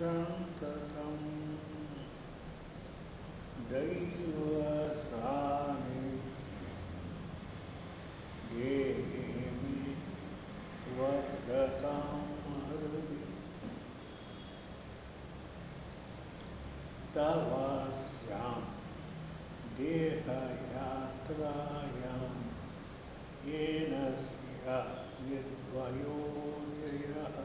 सन्ततं दैवसानि देहि वर्धतां हृदि तवास्यां देहयात्रायां येन स्यात् निर्वयोजयः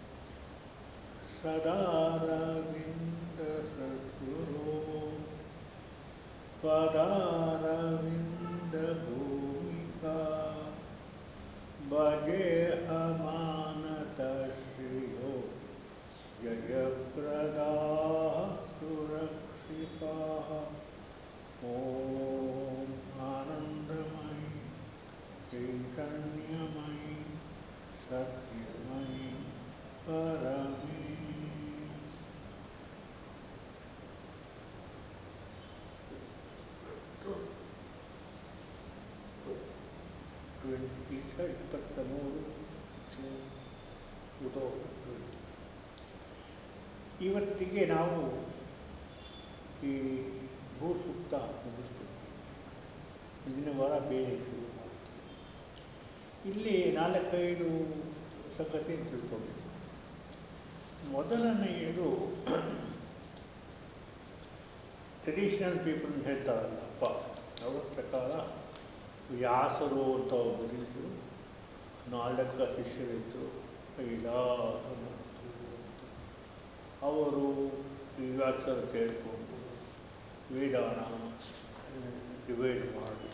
सदारविन्दसद्गुरो पदारविन्दभूमिका भजेऽहमानतश्रियो जयप्रदाः सुरक्षिताः ॐ आनन्दमयि चैतन्यमयि सत्यमयि परमे ಟ್ವೆಂಟಿ ಇಪ್ಪತ್ತ ಮೂರು ಟೂ ತೌಸಂಡ್ ಟ್ವೆಂಟಿ ಇವತ್ತಿಗೆ ನಾವು ಈ ಭೂಸೂಕ್ತ ಮುಗಿಸ್ತೀವಿ ಮುಂದಿನ ವಾರ ಬೇರೆ ಶುರು ಮಾಡ್ತೀವಿ ಇಲ್ಲಿ ನಾಲ್ಕೈದು ಸಂಗತಿ ತಿಳ್ಕೊಬೇಕು ಮೊದಲನೆಯದು ಟ್ರೆಡಿಷನಲ್ ಪೀಪಲ್ ಹೇಳ್ತಾರಲ್ಲ ಅಪ್ಪ ಅವರ ಪ್ರಕಾರ ವ್ಯಾಸರು ಅಂತ ಒಬ್ಬರಿದ್ದರು ನಾಲ್ಕ ಶಿಷ್ಯರಿದ್ದರು ಕೈಲಾಸ ಅವರು ವ್ಯಾಸರ ಕೇಳಿಕೊಂಡು ವೇದಾನ ಡಿವೈಡ್ ಮಾಡಬೇಕು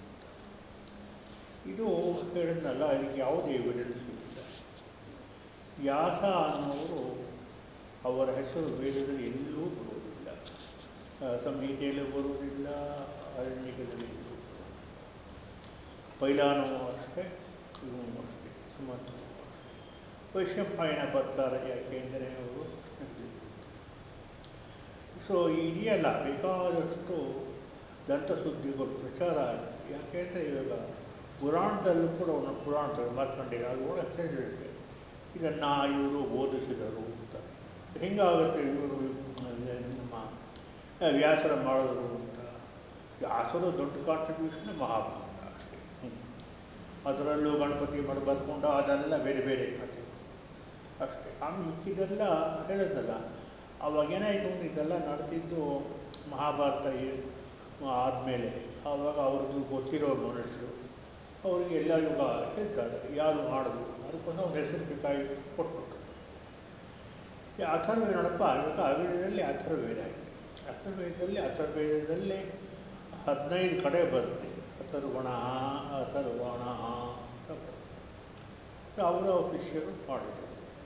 ಇದು ಹೇಳಿದ್ನಲ್ಲ ಇದಕ್ಕೆ ಯಾವುದೇ ಎವಿಡೆನ್ಸ್ ಇಲ್ಲ ವ್ಯಾಸ ಅನ್ನೋರು ಅವರ ಹೆಸರು ವೇದದಲ್ಲಿ ಎಲ್ಲೂ ಬರುವುದಿಲ್ಲ ಸಂಹಿತೆಯಲ್ಲೂ ಬರುವುದಿಲ್ಲ ಅರಣ್ಯದಲ್ಲಿ ಪೈಲಾನವೂ ಅಷ್ಟೇ ಇವನು ಅಷ್ಟೇ ಸುಮಂತನೂ ಅಷ್ಟೇ ವೈಶಂಪಾಯನ ಬರ್ತಾರೆ ಯಾಕೆಂದರೆ ಅವರು ಸೊ ಇದೆಯಲ್ಲ ಬೇಕಾದಷ್ಟು ದಂತಸುದ್ದಿಗಳು ಪ್ರಚಾರ ಆಗಿದೆ ಯಾಕೆಂದರೆ ಇವಾಗ ಪುರಾಣದಲ್ಲೂ ಕೂಡ ಒಂದು ಪುರಾಣದಲ್ಲಿ ಮಾರ್ಕಂಡೇಯ ಅದು ಕೂಡ ಹೇಳಿದೆ ಇದನ್ನು ಇವರು ಓದಿಸಿದರು ಅಂತ ಹೆಂಗಾಗುತ್ತೆ ಇವರು ನಮ್ಮ ವ್ಯಾಸರ ಮಾಡಿದ್ರು ಅಂತ ವ್ಯಾಸರು ದೊಡ್ಡ ಕಾಂಟ್ರಿಬ್ಯೂಷನ್ ಮಹಾಭಾರತ ಅಷ್ಟೇ ಅದರಲ್ಲೂ ಗಣಪತಿ ಮಾಡಿ ಬರ್ಕೊಂಡು ಅದೆಲ್ಲ ಬೇರೆ ಬೇರೆ ಕಥೆ ಅಷ್ಟೇ ಆಮೇಲೆ ಮಿಕ್ಕಿದೆಲ್ಲ ಹೇಳಿದ್ನಲ್ಲ ಅವಾಗ ಏನಾಯಿತು ಅಂದ್ರೆ ಇದೆಲ್ಲ ನಡೆದಿದ್ದು ಮಹಾಭಾರತ ಆದಮೇಲೆ ಆವಾಗ ಅವ್ರದ್ದು ಗೊತ್ತಿರೋ ಮನುಷ್ಯರು ಅವರಿಗೆ ಎಲ್ಲ ಯುಗ ಹೇಳ್ತಾರೆ ಯಾರು ಮಾಡಿದ್ರು ಅದಕ್ಕೋಸ್ಕರ ಅವ್ರ ಹೆಸರು ಬೇಕಾಗಿ ಕೊಟ್ಬಿಟ್ರು ಈ ಅಥರ್ವೇದನಪ್ಪ ಇವಾಗ ಅವೇದದಲ್ಲಿ ಅಥರ್ವೇದ ಇದೆ ಅಥರ್ವೇದದಲ್ಲಿ ಅಥರ್ವೇದದಲ್ಲಿ ಹದಿನೈದು ಕಡೆ ಬರುತ್ತೆ ಅಥರ್ವಣ ಅಥರ್ವಣ ಅಂತ ಬರುತ್ತೆ ಅವರ ಶಿಷ್ಯರು ಮಾಡಿದರು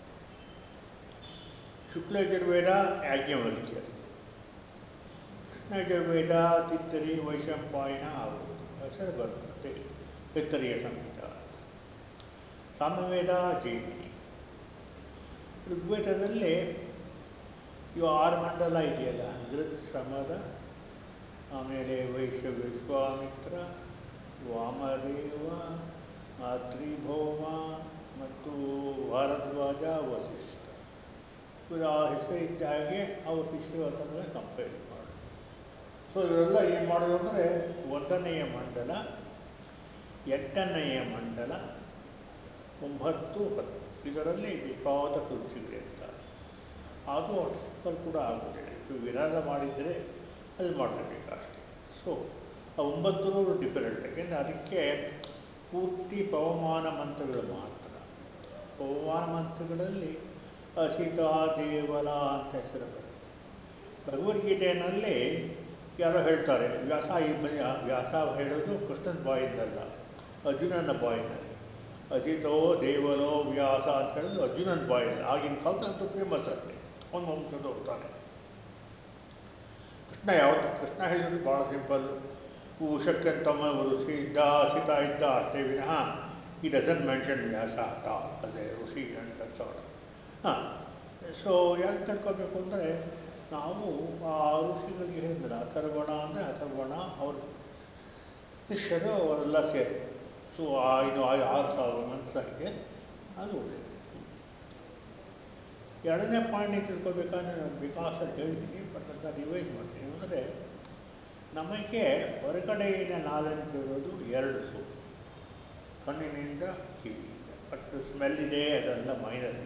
ಶುಕ್ಲಯಜುರ್ವೇದ ಯಾಜ್ಞವಲ್ಕ್ಯ ಕೃಷ್ಣಯಜುರ್ವೇದ ತಿತ್ತರಿ ವೈಶಂಪಾಯನ ಆಗುತ್ತೆ ಹೆಸರು ಬರುತ್ತೆ ತಿತ್ತರಿಯ ಸಂಹಿತ ಸಾಮವೇದ ಜೈಮಿನಿ ಋಗ್ವೇದದಲ್ಲಿ ಇವು ಆರು ಮಂಡಲ ಇದೆಯಲ್ಲ ಗೃತ್ ಶ್ರಮದ ಆಮೇಲೆ ವೈಶ್ಯ ವಿಶ್ವಾಮಿತ್ರ ವಾಮದೇವ ತ್ರಿಭೌಮ ಮತ್ತು ಭಾರದ್ವಾಜ ವಸಿಷ್ಠ ಇವರು ಆ ಹೆಸರಿದ್ದ ಹಾಗೆ ಅವ್ರ ಶಿಷ್ಯರು ಅದನ್ನು ಕಂಪೇರ್ ಮಾಡಿ ಸೊ ಇವರೆಲ್ಲ ಏನು ಮಾಡೋದು ಅಂದರೆ ಒಂದನೆಯ ಮಂಡಲ ಎಂಟನೆಯ ಮಂಡಲ ಒಂಬತ್ತು ಹತ್ತು ಇದರಲ್ಲಿ ಬೇಕಾದ ಕುರ್ಚಿಗಳು ಇರ್ತಾರೆ ಅದು ಅಷ್ಟು ಕೂಡ ಆಗೋದಿಲ್ಲ ಇದು ವಿರಾಧ ಮಾಡಿದರೆ ಅದು ಮಾಡಲೇಬೇಕು ಅಷ್ಟೇ ಸೊ ಆ ಒಂಬತ್ತು ಡಿಫರೆಂಟ್ ಯಾಕೆಂದರೆ ಅದಕ್ಕೆ ಪೂರ್ತಿ ಪವಮಾನ ಮಂತ್ರಗಳು ಮಾತ್ರ ಪವಮಾನ ಮಂತ್ರಗಳಲ್ಲಿ ಸೀತಾ ದೇವಲ ಅಂತ ಹೆಸರು ಬರುತ್ತೆ ಭಗವದ್ಗೀತೆಯಲ್ಲಿ ಯಾರೋ ಹೇಳ್ತಾರೆ ವ್ಯಾಸ ಈ ವ್ಯಾಸ ಹೇಳೋದು ಕೃಷ್ಣನ ಬಾಯಿಂದಲ್ಲ ಅರ್ಜುನನ ಬಾಯಿನಲ್ಲಿ ಅಜಿತೋ ದೇವಲೋ ವ್ಯಾಸ ಅಂತ ಹೇಳೋದು ಅರ್ಜುನನ ಬಾಯಿಂದ ಆಗಿನ ಕಾಲದಂತೂ ಫೇಮಸ್ ಅಷ್ಟೇ ಒಂದು ವಂಶದ ಹೋಗ್ತಾನೆ ಕೃಷ್ಣ ಯಾವತ್ತು ಕೃಷ್ಣ ಹೇಳಿದ್ರು ಭಾಳ ಸಿಂಪಲ್ ಉಷಕ್ಕಂತಮ್ಮ ಋಷಿ ಇದ್ದ ಸೀತಾ ಇದ್ದ ಅಷ್ಟೇ ವಿನಃ ಈ ಡಸನ್ ಮೆನ್ಷನ್ ವ್ಯಾಸ ಅಂತ ಅದೇ ಋಷಿ ಅಂತ ಸಾರಿ ಹಾಂ ಸೊ ಯಾಕೆ ತಿಳ್ಕೊಬೇಕು ಅಂದರೆ ನಾವು ಆ ಋಷಿಗಳಿಗೆ ಹೇಳಿದ್ರೆ ಅಥರ್ವಣ ಅಂದರೆ ಅಥರ್ವಣ ಅವ್ರ ಶಿಷ್ಯರು ಅವರೆಲ್ಲ ಸೇರಿ ಸೊ ಐದು ಆರು ಸಾವಿರ ಮಂತ್ರಕ್ಕೆ ಅದು ಎರಡನೇ ಪಾಯಿಂಟ್ ತಿಳ್ಕೊಬೇಕಾದ್ರೆ ನಾನು ವಿಕಾಸ ಹೇಳ್ತೀನಿ ಬಟ್ ಅದನ್ನ ರಿವೈಸ್ ಮಾಡ್ತೀನಿ ಅಂದರೆ ನಮಗೆ ಹೊರಗಡೆಯಿಂದ ನಾಲೆಡ್ಜ್ ಇರೋದು ಎರಡು ಸೋರ್ಸ್ ಕಣ್ಣಿನಿಂದ ಕಿವಿಯಿಂದ ಬಟ್ ಸ್ಮೆಲ್ ಇದೆ ಅದೆಲ್ಲ ಮೈನರ್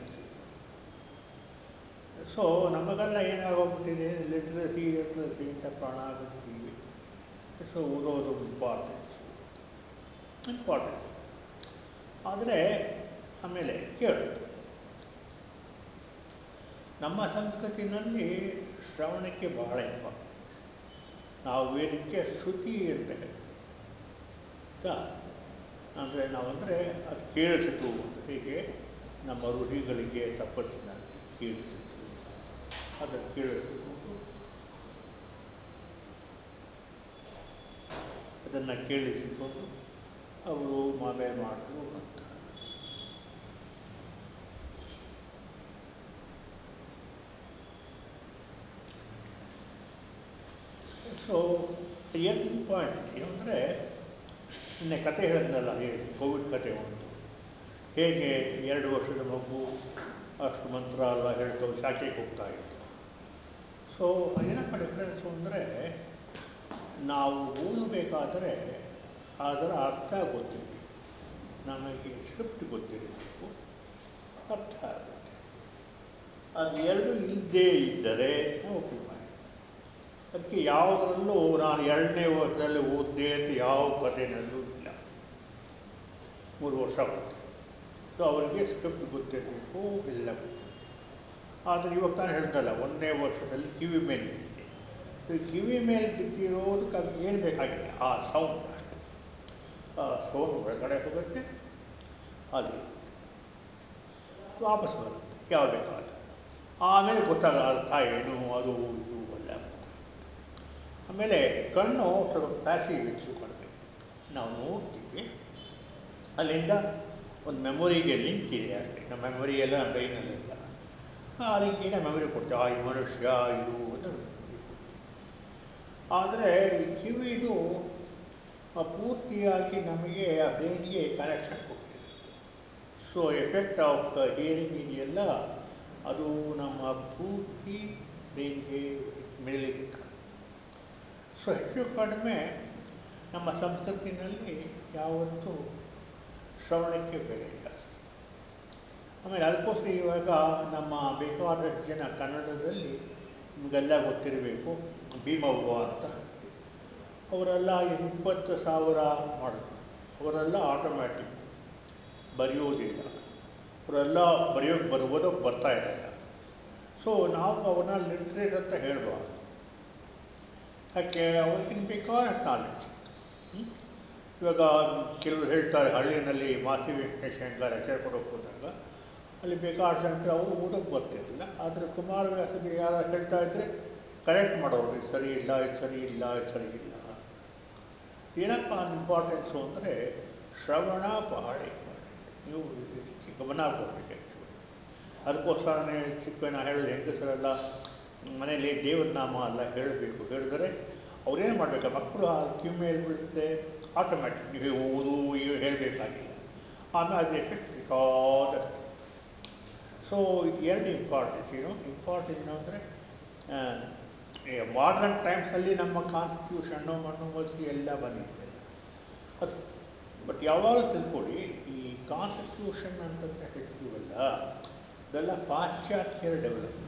ಸೊ ನಮಗೆಲ್ಲ ಏನಾಗೋಗ್ಬಿಟ್ಟಿದೆ ಲಿಟ್ರಸಿ ಲಿಟ್ರಸಿ ಅಂತ ಪ್ರಾಣ ಆಗುತ್ತೀವಿ ಸೊ ಓದೋದು ಇಂಪಾರ್ಟೆನ್ಸ್ ಇಂಪಾರ್ಟೆಂಟ್ ಆದರೆ ಆಮೇಲೆ ಕೇಳು ನಮ್ಮ ಸಂಸ್ಕೃತಿನಲ್ಲಿ ಶ್ರವಣಕ್ಕೆ ಬಹಳ ಇಂಪಾರ್ಟೆಂಟ್ ನಾವು ವೇದಕ್ಕೆ ಶ್ರುತಿ ಅಂತ ಅಂದರೆ ನಾವಂದರೆ ಅದು ಕೇಳಿಸಿತು ಹೀಗೆ ನಮ್ಮ ಋಷಿಗಳಿಗೆ ತಪಸ್ಸಿನಲ್ಲಿ ಕೇಳಿಸಿತು ಅದನ್ನು ಕೇಳಿಸಿಕೊಂಡು ಅದನ್ನು ಕೇಳಿಸಿಕೊಂಡು ಅವರು ಮದುವೆ ಮಾಡಿದ್ರು ಅಂತ ಸೊ ಏನು ಪಾಯಿಂಟ್ ಏನಂದರೆ ನಿನ್ನೆ ಕತೆ ಹೇಳಿದ್ನಲ್ಲ ಹೇಳಿ ಕೋವಿಡ್ ಕತೆ ಒಂದು ಹೇಗೆ ಎರಡು ವರ್ಷದ ಮಗು ಅಷ್ಟು ಮಂತ್ರ ಎಲ್ಲ ಹೇಳ್ಕೊಂಡು ಶಾಖೆಗೆ ಹೋಗ್ತಾ ಇತ್ತು ಸೊ ಏನಪ್ಪ ಡಿಫ್ರೆನ್ಸು ಅಂದರೆ ನಾವು ಓದಬೇಕಾದರೆ ಅದರ ಅರ್ಥ ಗೊತ್ತಿರಬೇಕು ನಮಗೆ ಸ್ಕ್ರಿಪ್ಟ್ ಗೊತ್ತಿರಬೇಕು ಅರ್ಥ ಆಗುತ್ತೆ ಅದು ಎರಡು ಇಲ್ಲದೇ ಇದ್ದರೆ ಓಕೆ ಮಾಡಿ ಅದಕ್ಕೆ ಯಾವುದರಲ್ಲೂ ನಾನು ಎರಡನೇ ವರ್ಷದಲ್ಲಿ ಓದಿದೆ ಅಂತ ಯಾವ ಕಥೆನಲ್ಲೂ ಇಲ್ಲ ಮೂರು ವರ್ಷ ಹೋಗ್ತದೆ ಸೊ ಅವರಿಗೆ ಸ್ಕ್ರಿಪ್ಟ್ ಗೊತ್ತಿರಬೇಕು ಎಲ್ಲ ಗೊತ್ತಿರಬೇಕು ಆದರೆ ಇವಾಗ ತಾನು ಹೇಳ್ತಲ್ಲ ಒಂದನೇ ವರ್ಷದಲ್ಲಿ ಕಿವಿ ಮೇಲೆ ಬಿದ್ದಿದೆ ಸೊ ಕಿವಿ ಮೇಲೆ ಬಿದ್ದಿರೋದಕ್ಕೆ ಅದು ಏನು ಬೇಕಾಗಿಲ್ಲ ಆ ಸೌಂಡ್ ಆ ಸೌಂಡ್ ಒಳಗಡೆ ಹೋಗುತ್ತೆ ಅಲ್ಲಿ ವಾಪಸ್ ಬರುತ್ತೆ ಯಾವ ಬೇಕಾದ ಆಮೇಲೆ ಗೊತ್ತಾಗ ಅರ್ಥ ಏನು ಅದು ಇದು ಎಲ್ಲ ಆಮೇಲೆ ಕಣ್ಣು ಸ್ವಲ್ಪ ಪ್ಯಾಸಿವ್ ಇಟ್ಸ್ಕೊಳ್ಬೇಕು ನಾವು ನೋಡ್ತೀವಿ ಅಲ್ಲಿಂದ ಒಂದು ಮೆಮೊರಿಗೆ ಲಿಂಕ್ ಇದೆ ಅಷ್ಟೇ ನಮ್ಮ ಮೆಮೊರಿ ಎಲ್ಲ ನಮ್ಮ ಬ್ರೈನಲ್ಲಿಲ್ಲ ಆ ಲಿಂಕಿನ ಮೆಮೊರಿ ಕೊಡ್ತೇವೆ ಆ ಈ ಮನುಷ್ಯ ಇದು ಅಂತ ಆದರೆ ಈ ಕಿವಿದು ಆ ಪೂರ್ತಿಯಾಗಿ ನಮಗೆ ಆ ಬ್ರೈನ್ಗೆ ಕನೆಕ್ಷನ್ ಕೊಡ್ತೀವಿ so effect of the hearing ಇದೆಯಲ್ಲ ಅದು ನಮ್ಮ ಪೂರ್ತಿ ಬ್ರೈನ್ಗೆ ಮೇಲೆ ಸೊ ಹೆಚ್ಚು ಕಡಿಮೆ ನಮ್ಮ ಸಂಸ್ಕೃತಿನಲ್ಲಿ ಯಾವತ್ತೂ ಶ್ರವಣಕ್ಕೆ ಬೆಲೆ ಇಲ್ಲ ಆಮೇಲೆ ಅಲ್ಪೋಸ್ತ ಇವಾಗ ನಮ್ಮ ಬೇಕಾದಷ್ಟು ಜನ ಕನ್ನಡದಲ್ಲಿ ನಿಮಗೆಲ್ಲ ಗೊತ್ತಿರಬೇಕು ಭೀಮವ್ವ ಅಂತ ಅವರೆಲ್ಲ ಇಪ್ಪತ್ತು ಸಾವಿರ ಮಾಡಿದ್ರು ಅವರೆಲ್ಲ ಆಟೋಮ್ಯಾಟಿಕ್ ಬರೆಯೋದಿಲ್ಲ ಅವರೆಲ್ಲ ಬರೆಯೋಕ್ಕೆ ಬರುವುದು ಬರ್ತಾ ಇರಲಿಲ್ಲ ಸೊ ನಾವು ಅವನ್ನ ಲಿಟ್ರೇಟ್ ಅಂತ ಹೇಳ್ಬಾರ್ದು ಯಾಕೆ ಅವ್ರಿಗಿನ ಬೇಕಾದಷ್ಟು ನಾಲೆಡ್ಜ್ ಇವಾಗ ಕೆಲವರು ಹೇಳ್ತಾರೆ ಹಳ್ಳಿನಲ್ಲಿ ಮಾಸಿ ವೆಂಕಟೇಶ ಲೆಕ್ಚರ್ ಕೊಡೋಕೆ ಹೋದಾಗ ಅಲ್ಲಿ ಬೇಕಾದಷ್ಟು ಜನ ಅವರು ಓದೋಕ್ಕೆ ಬರ್ತಿರಲಿಲ್ಲ ಆದರೆ ಕುಮಾರ ವ್ಯಾಸಗೆ ಯಾರು ಹೇಳ್ತಾ ಇದ್ದರೆ ಕರೆಕ್ಟ್ ಮಾಡೋರು ಇದು ಸರಿ ಇಲ್ಲ ಇದು ಸರಿ ಇಲ್ಲ ಇದು ಸರಿ ಇಲ್ಲ ಏನಪ್ಪ ಇಂಪಾರ್ಟೆನ್ಸು ಅಂದರೆ ಶ್ರವಣ ಬಹಳ ಇಂಪಾರ್ಟೆಂಟ್ ನೀವು ಇದಕ್ಕೆ ಗಮನ ಕೊಡಬೇಕು ಆ್ಯಕ್ಚುಲಿ ಅದಕ್ಕೋಸ್ಕರನೇ ಚಿಕ್ಕ ನಾ ಹೇಳಿದೆ ಹೆಂಗಸರೆಲ್ಲ ಮನೆಯಲ್ಲಿ ದೇವ್ರ ನಾಮ ಎಲ್ಲ ಹೇಳಬೇಕು ಹೇಳಿದರೆ ಅವ್ರೇನು ಮಾಡಬೇಕು ಮಕ್ಕಳು ಆ ಕಿವಿ ಮೇಲೆ ಬಿಡುತ್ತೆ ಆಟೋಮ್ಯಾಟಿಕ್ ನೀವು ಓದು ಇವು ಹೇಳಬೇಕಾಗಿಲ್ಲ ಆಮೇಲೆ ಅದು ಎಫೆಕ್ಟ್ ಬೇಕಾದಷ್ಟು ಸೊ ಎರಡು ಇಂಪಾರ್ಟೆಂಟ್ ಏನು ಇಂಪಾರ್ಟೆಂಟ್ ಅಂದರೆ ಮಾಡರ್ನ್ ಟೈಮ್ಸಲ್ಲಿ ನಮ್ಮ ಕಾನ್ಸ್ಟಿಟ್ಯೂಷನ್ನು ಮನುಮತಿ ಎಲ್ಲ ಬಂದಿದೆ ಅದು ಬಟ್ ಯಾವಾಗಲೂ ತಿಳ್ಕೊಳ್ಳಿ ಈ ಕಾನ್ಸ್ಟಿಟ್ಯೂಷನ್ ಅಂತ ಹೇಳ್ತೀವಲ್ಲ ಇದೆಲ್ಲ ಪಾಶ್ಚಾತ್ಯರ ಡೆವಲಪ್ಮೆಂಟ್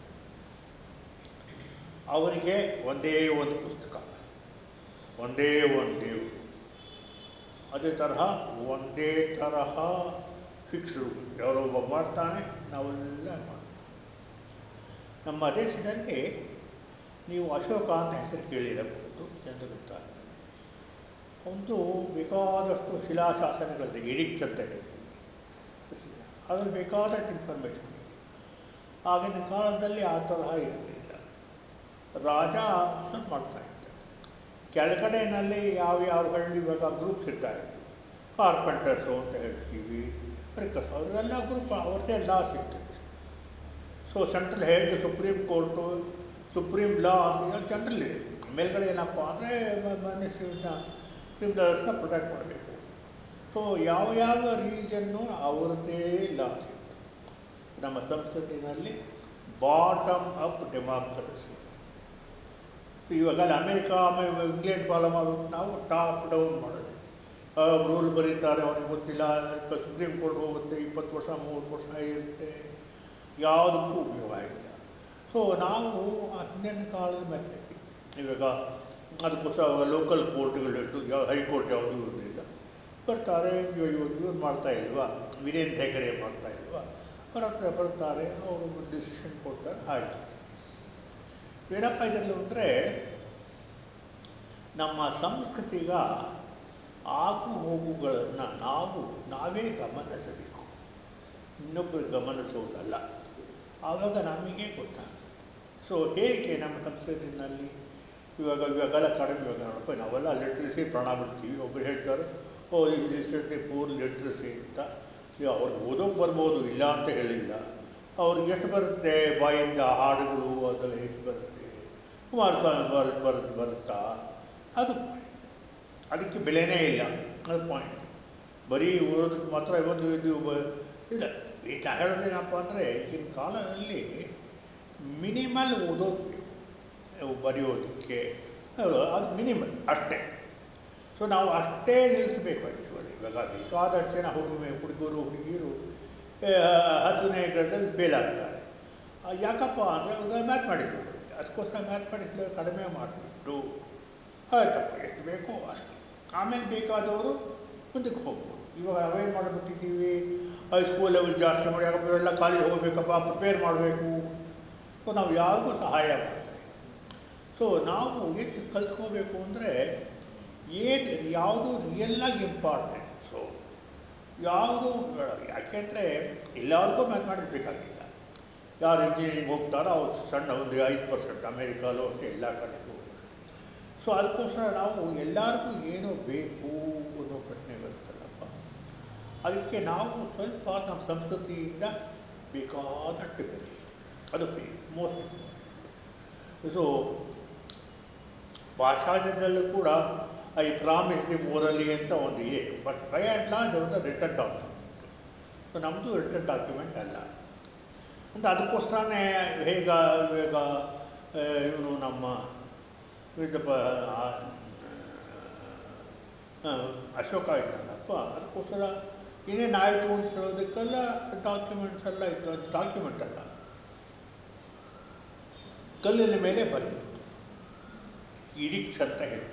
ಅವರಿಗೆ ಒಂದೇ ಒಂದು ಪುಸ್ತಕ ಒಂದೇ ಒಂದು ದೇವರು ಅದೇ ತರಹ ಒಂದೇ ತರಹ ಫಿಕ್ಸ್ಡು ಯಾರೋ ಒಬ್ಬ ಮಾಡ್ತಾನೆ ನಾವೆಲ್ಲ ಮಾಡ್ತೀವಿ ನಮ್ಮ ದೇಶದಲ್ಲಿ ನೀವು ಅಶೋಕ ಅಂತ ಹೆಸರು ಕೇಳಿರಬಹುದು ಜನರು ಗೊತ್ತಾಗ ಒಂದು ಬೇಕಾದಷ್ಟು ಶಿಲಾಶಾಸನಗಳಿದೆ ಎಡಿಕ್ಟ್ ಅಂತ ಹೇಳ್ತೀವಿ ಅದ್ರಲ್ಲಿ ಬೇಕಾದಷ್ಟು ಇನ್ಫಾರ್ಮೇಷನ್ ಇದೆ ಆಗಿನ ಕಾಲದಲ್ಲಿ ಆ ತರಹ ಇರಲಿಲ್ಲ ರಾಜ ಮಾಡ್ತಾ ಇದ್ದ ಕೆಳಗಡೆನಲ್ಲಿ ಯಾವ ಯಾವ ಹಳ್ಳಿ ಇವಾಗ ಗ್ರೂಪ್ಸ್ ಇರ್ತಾ ಇತ್ತು ಕಾರ್ಪೆಂಟರ್ಸು ಅಂತ ಹೇಳ್ತೀವಿ ಬ್ರೇಕರ್ಸ್ ಅವರೆಲ್ಲ ಗ್ರೂಪ್ ಅವ್ರದ್ದೇ ಲಾ ಸಿಗ್ತದೆ so central head supreme court supreme law ಅಂತ ಜನರಲ್ ಇದೆ ಮೇಲ್ಗಡೆ ಏನಪ್ಪ ಅಂದರೆ ಮನುಷ್ಯನ ಕ್ರಿಮಿನಲ್ಸ್ನ ಪ್ರೊಟೆಕ್ಟ್ ಮಾಡಬೇಕು. ಸೊ ಯಾವ ಯಾವ ರೀಜನ್ನು ಅವ್ರದ್ದೇ ಲಾ ನಮ್ಮ ಸಂಸ್ಕೃತಿನಲ್ಲಿ ಬಾಟಮ್ ಅಪ್ ಡೆಮಾಕ್ರಸಿ ಇವಾಗ ಅಮೆರಿಕ ಆಮೇಲೆ ಇಂಗ್ಲೆಂಡ್ ಫಾಲೋ ಮಾಡೋದು ನಾವು ಟಾಪ್ ಡೌನ್ ಮಾಡೋದು ರೂಲ್ ಬರೀತಾರೆ ಅವನಿಗೆ ಗೊತ್ತಿಲ್ಲ ಸುಪ್ರೀಂ ಕೋರ್ಟ್ ಹೋಗುತ್ತೆ ಇಪ್ಪತ್ತು ವರ್ಷ ಮೂವತ್ತು ವರ್ಷ ಇರುತ್ತೆ ಯಾವುದಕ್ಕೂ ಉಪಯೋಗ ಆಗಿಲ್ಲ ಸೊ ನಾವು ಆ ಹಿಂದಿನ ಕಾಲದ ಮೆಥಡ್ ಇವಾಗ ಅದಕ್ಕೋಸ್ಕರ ಲೋಕಲ್ ಕೋರ್ಟ್ಗಳಿಟ್ಟು ಯಾವ ಹೈಕೋರ್ಟ್ ಯಾವುದೂ ಇರಲಿಲ್ಲ ಬರ್ತಾರೆ ಇವಾಗ ಇವ್ರು ಮಾಡ್ತಾ ಇಲ್ವಾ ವೀರೇಂದ್ರ ಹೆಗಡೆ ಮಾಡ್ತಾ ಇಲ್ವಾ ಅವ್ರ ಹತ್ರ ಬರ್ತಾರೆ ಅವರು ಡಿಸಿಷನ್ ಕೊಡ್ತಾರೆ ಆಯಿತು ಏನಪ್ಪ ಇದರಲ್ಲಿ ಅಂದರೆ ನಮ್ಮ ಸಂಸ್ಕೃತಿಗ ಆಗು ಹೋಗುಗಳನ್ನು ನಾವು ನಾವೇ ಗಮನಿಸಬೇಕು ಇನ್ನೊಬ್ಬರು ಗಮನಿಸುವುದಲ್ಲ ಆವಾಗ ನಮಗೆ ಗೊತ್ತಾಗುತ್ತೆ ಸೊ ಹೇಗೆ ನಮ್ಮ ಸಂಸ್ಕೃತಿನಲ್ಲಿ ಇವಾಗ ಇವಾಗೆಲ್ಲ ಕಡಿಮೆ ಇವಾಗ ನೋಡಪ್ಪ ನಾವೆಲ್ಲ ಲಿಟ್ರಸಿ ಪ್ರಾಣ ಬಿಡ್ತೀವಿ ಒಬ್ಬರು ಹೇಳ್ತಾರೆ ಓ ಈ ಲಿಟ್ರಸಿ ಪೂರ್ ಲಿಟ್ರಸಿ ಅಂತ ಈಗ ಅವ್ರಿಗೆ ಓದೋಕೆ ಬರ್ಬೋದು ಇಲ್ಲ ಅಂತ ಹೇಳಿಲ್ಲ ಅವ್ರಿಗೆ ಎಷ್ಟು ಬರುತ್ತೆ ಬಾಯಿಂದ ಹಾಡುಗಳು ಅದೆಲ್ಲ ಎಷ್ಟು ಬರುತ್ತೆ ಕುಮಾರಸ್ವಾಮಿ ಬರ್ ಬರ್ ಬರುತ್ತಾ ಅದು ಅದಕ್ಕೆ ಬೆಲೆನೇ ಇಲ್ಲ ಅದು ಪಾಯಿಂಟ್ ಬರೀ ಓದೋದಕ್ಕೆ ಮಾತ್ರ ಇವತ್ತು ಇದು ಬ- ಇಲ್ಲ ಈಗ ಹೇಳೋದೇನಪ್ಪ ಅಂದರೆ ಈಗಿನ ಕಾಲದಲ್ಲಿ ಮಿನಿಮಲ್ ಓದೋದು ಬರೆಯೋದಕ್ಕೆ ಅದು ಅದು ಮಿನಿಮಲ್ ಅಷ್ಟೇ ಸೊ ನಾವು ಅಷ್ಟೇ ನಿಲ್ಲಿಸಬೇಕು ಆ್ಯಕ್ಚುಲಿ ಇವಾಗ ಬೇಕಾದಷ್ಟು ಜನ ಹುಡುಗ ಹುಡುಗರು ಹುಡುಗಿಯರು ಹತ್ತನೇ ಗ್ರೇಡಲ್ಲಿ ಫೇಲ್ ಆಗ್ತಾರೆ ಆ, ಯಾಕಪ್ಪ ಅಂದರೆ ಇವಾಗ ಮ್ಯಾಥ್ಮೆಟಿಕ್ಸ್ ಅದಕ್ಕೋಸ್ಕರ ಮ್ಯಾಥ್ಮೆಟಿಕ್ಸ್ ಕಡಿಮೆ ಮಾಡಿಬಿಟ್ಟು ಆಯ್ತಪ್ಪ ಎಷ್ಟು ಬೇಕೋ ಅಷ್ಟು ಆಮೇಲೆ ಬೇಕಾದವರು ಮುಂದಕ್ಕೆ ಹೋಗ್ಬೋದು ಇವಾಗ ನಾವೇನು ಮಾಡಿಬಿಟ್ಟಿದ್ದೀವಿ ಹೈಸ್ಕೂಲ್ ಲೆವೆಲ್ ಜಾಸ್ತಿ ಮಾಡಿ ಯಾಕಪ್ಪ ಇವೆಲ್ಲ ಕಾಲೇಜ್ ಹೋಗಬೇಕಪ್ಪ ಪ್ರಿಪೇರ್ ಮಾಡಬೇಕು ಸೊ ನಾವು ಯಾರಿಗೂ ಸಹಾಯ ಮಾಡ್ತಾರೆ ಸೊ ನಾವು ಎಷ್ಟು ಕಲ್ತ್ಕೋಬೇಕು ಅಂದರೆ ಏನು ಯಾವುದು ರಿಯಲ್ಲಾಗಿ ಇಂಪಾರ್ಟೆಂಟ್ ಸೊ ಯಾವುದು ಯಾಕೆಂದರೆ ಎಲ್ಲರಿಗೂ ಮ್ಯಾಥ್ಮೆಟಿಕ್ಸ್ ಬೇಕಾಗಿಲ್ಲ ಯಾರು ಇಂಜಿನಿಯರಿಂಗ್ ಹೋಗ್ತಾರೋ ಅವ್ರು ಸಣ್ಣ ಒಂದು ಐದು ಪರ್ಸೆಂಟ್ ಅಮೇರಿಕಾಲು ಅಷ್ಟೇ ಎಲ್ಲ ಕಡೆಗೂ ಸೊ ಅದಕ್ಕೋಸ್ಕರ ನಾವು ಎಲ್ಲರಿಗೂ ಏನೋ ಬೇಕು ಅನ್ನೋ ಪ್ರಶ್ನೆ ಬರುತ್ತಲ್ಲಪ್ಪ ಅದಕ್ಕೆ ನಾವು ಸ್ವಲ್ಪ ನಮ್ಮ ಸಂಸ್ಕೃತಿಯಿಂದ ಬೇಕಾದಷ್ಟು ಬೇಕು ಅದು ಮೋಸ್ಟ್ ಸೊ ಭಾಷಾಂತರದಲ್ಲೂ ಕೂಡ ಐ ಪ್ರಾಮಿಸ್ ದಿ ಓರಲಿ ಅಂತ ಒಂದು ಇದೆ ಬಟ್ ಬೈ ಆ್ಯಂಡ್ ಲಾರ್ಜ್ ಒಂದು ರಿಟರ್ನ್ ಡಾಕ್ಯುಮೆಂಟ್ ಸೊ ನಮ್ಮದು ರಿಟರ್ನ್ ಡಾಕ್ಯುಮೆಂಟ್ ಅಲ್ಲ ಅಂತ ಅದಕ್ಕೋಸ್ಕರನೇ ಹೇಗ ಇವಾಗ ಇವನು ನಮ್ಮ ಇದಪ್ಪ ಅಶೋಕ ಇದ್ದಲ್ಲಪ್ಪ ಅದಕ್ಕೋಸ್ಕರ ಏನೇನು ಆಯಿತು ಅಂತ ಹೇಳೋದಕ್ಕೆಲ್ಲ ಡಾಕ್ಯುಮೆಂಟ್ಸ್ ಎಲ್ಲ ಇತ್ತು ಅದು ಡಾಕ್ಯುಮೆಂಟ್ ಅಲ್ಲ ಕಲ್ಲಿನ ಮೇಲೆ ಬರೆಯುವುದು ಇಡಿಕ್ಸ್ ಅಂತ ಹೇಳಿ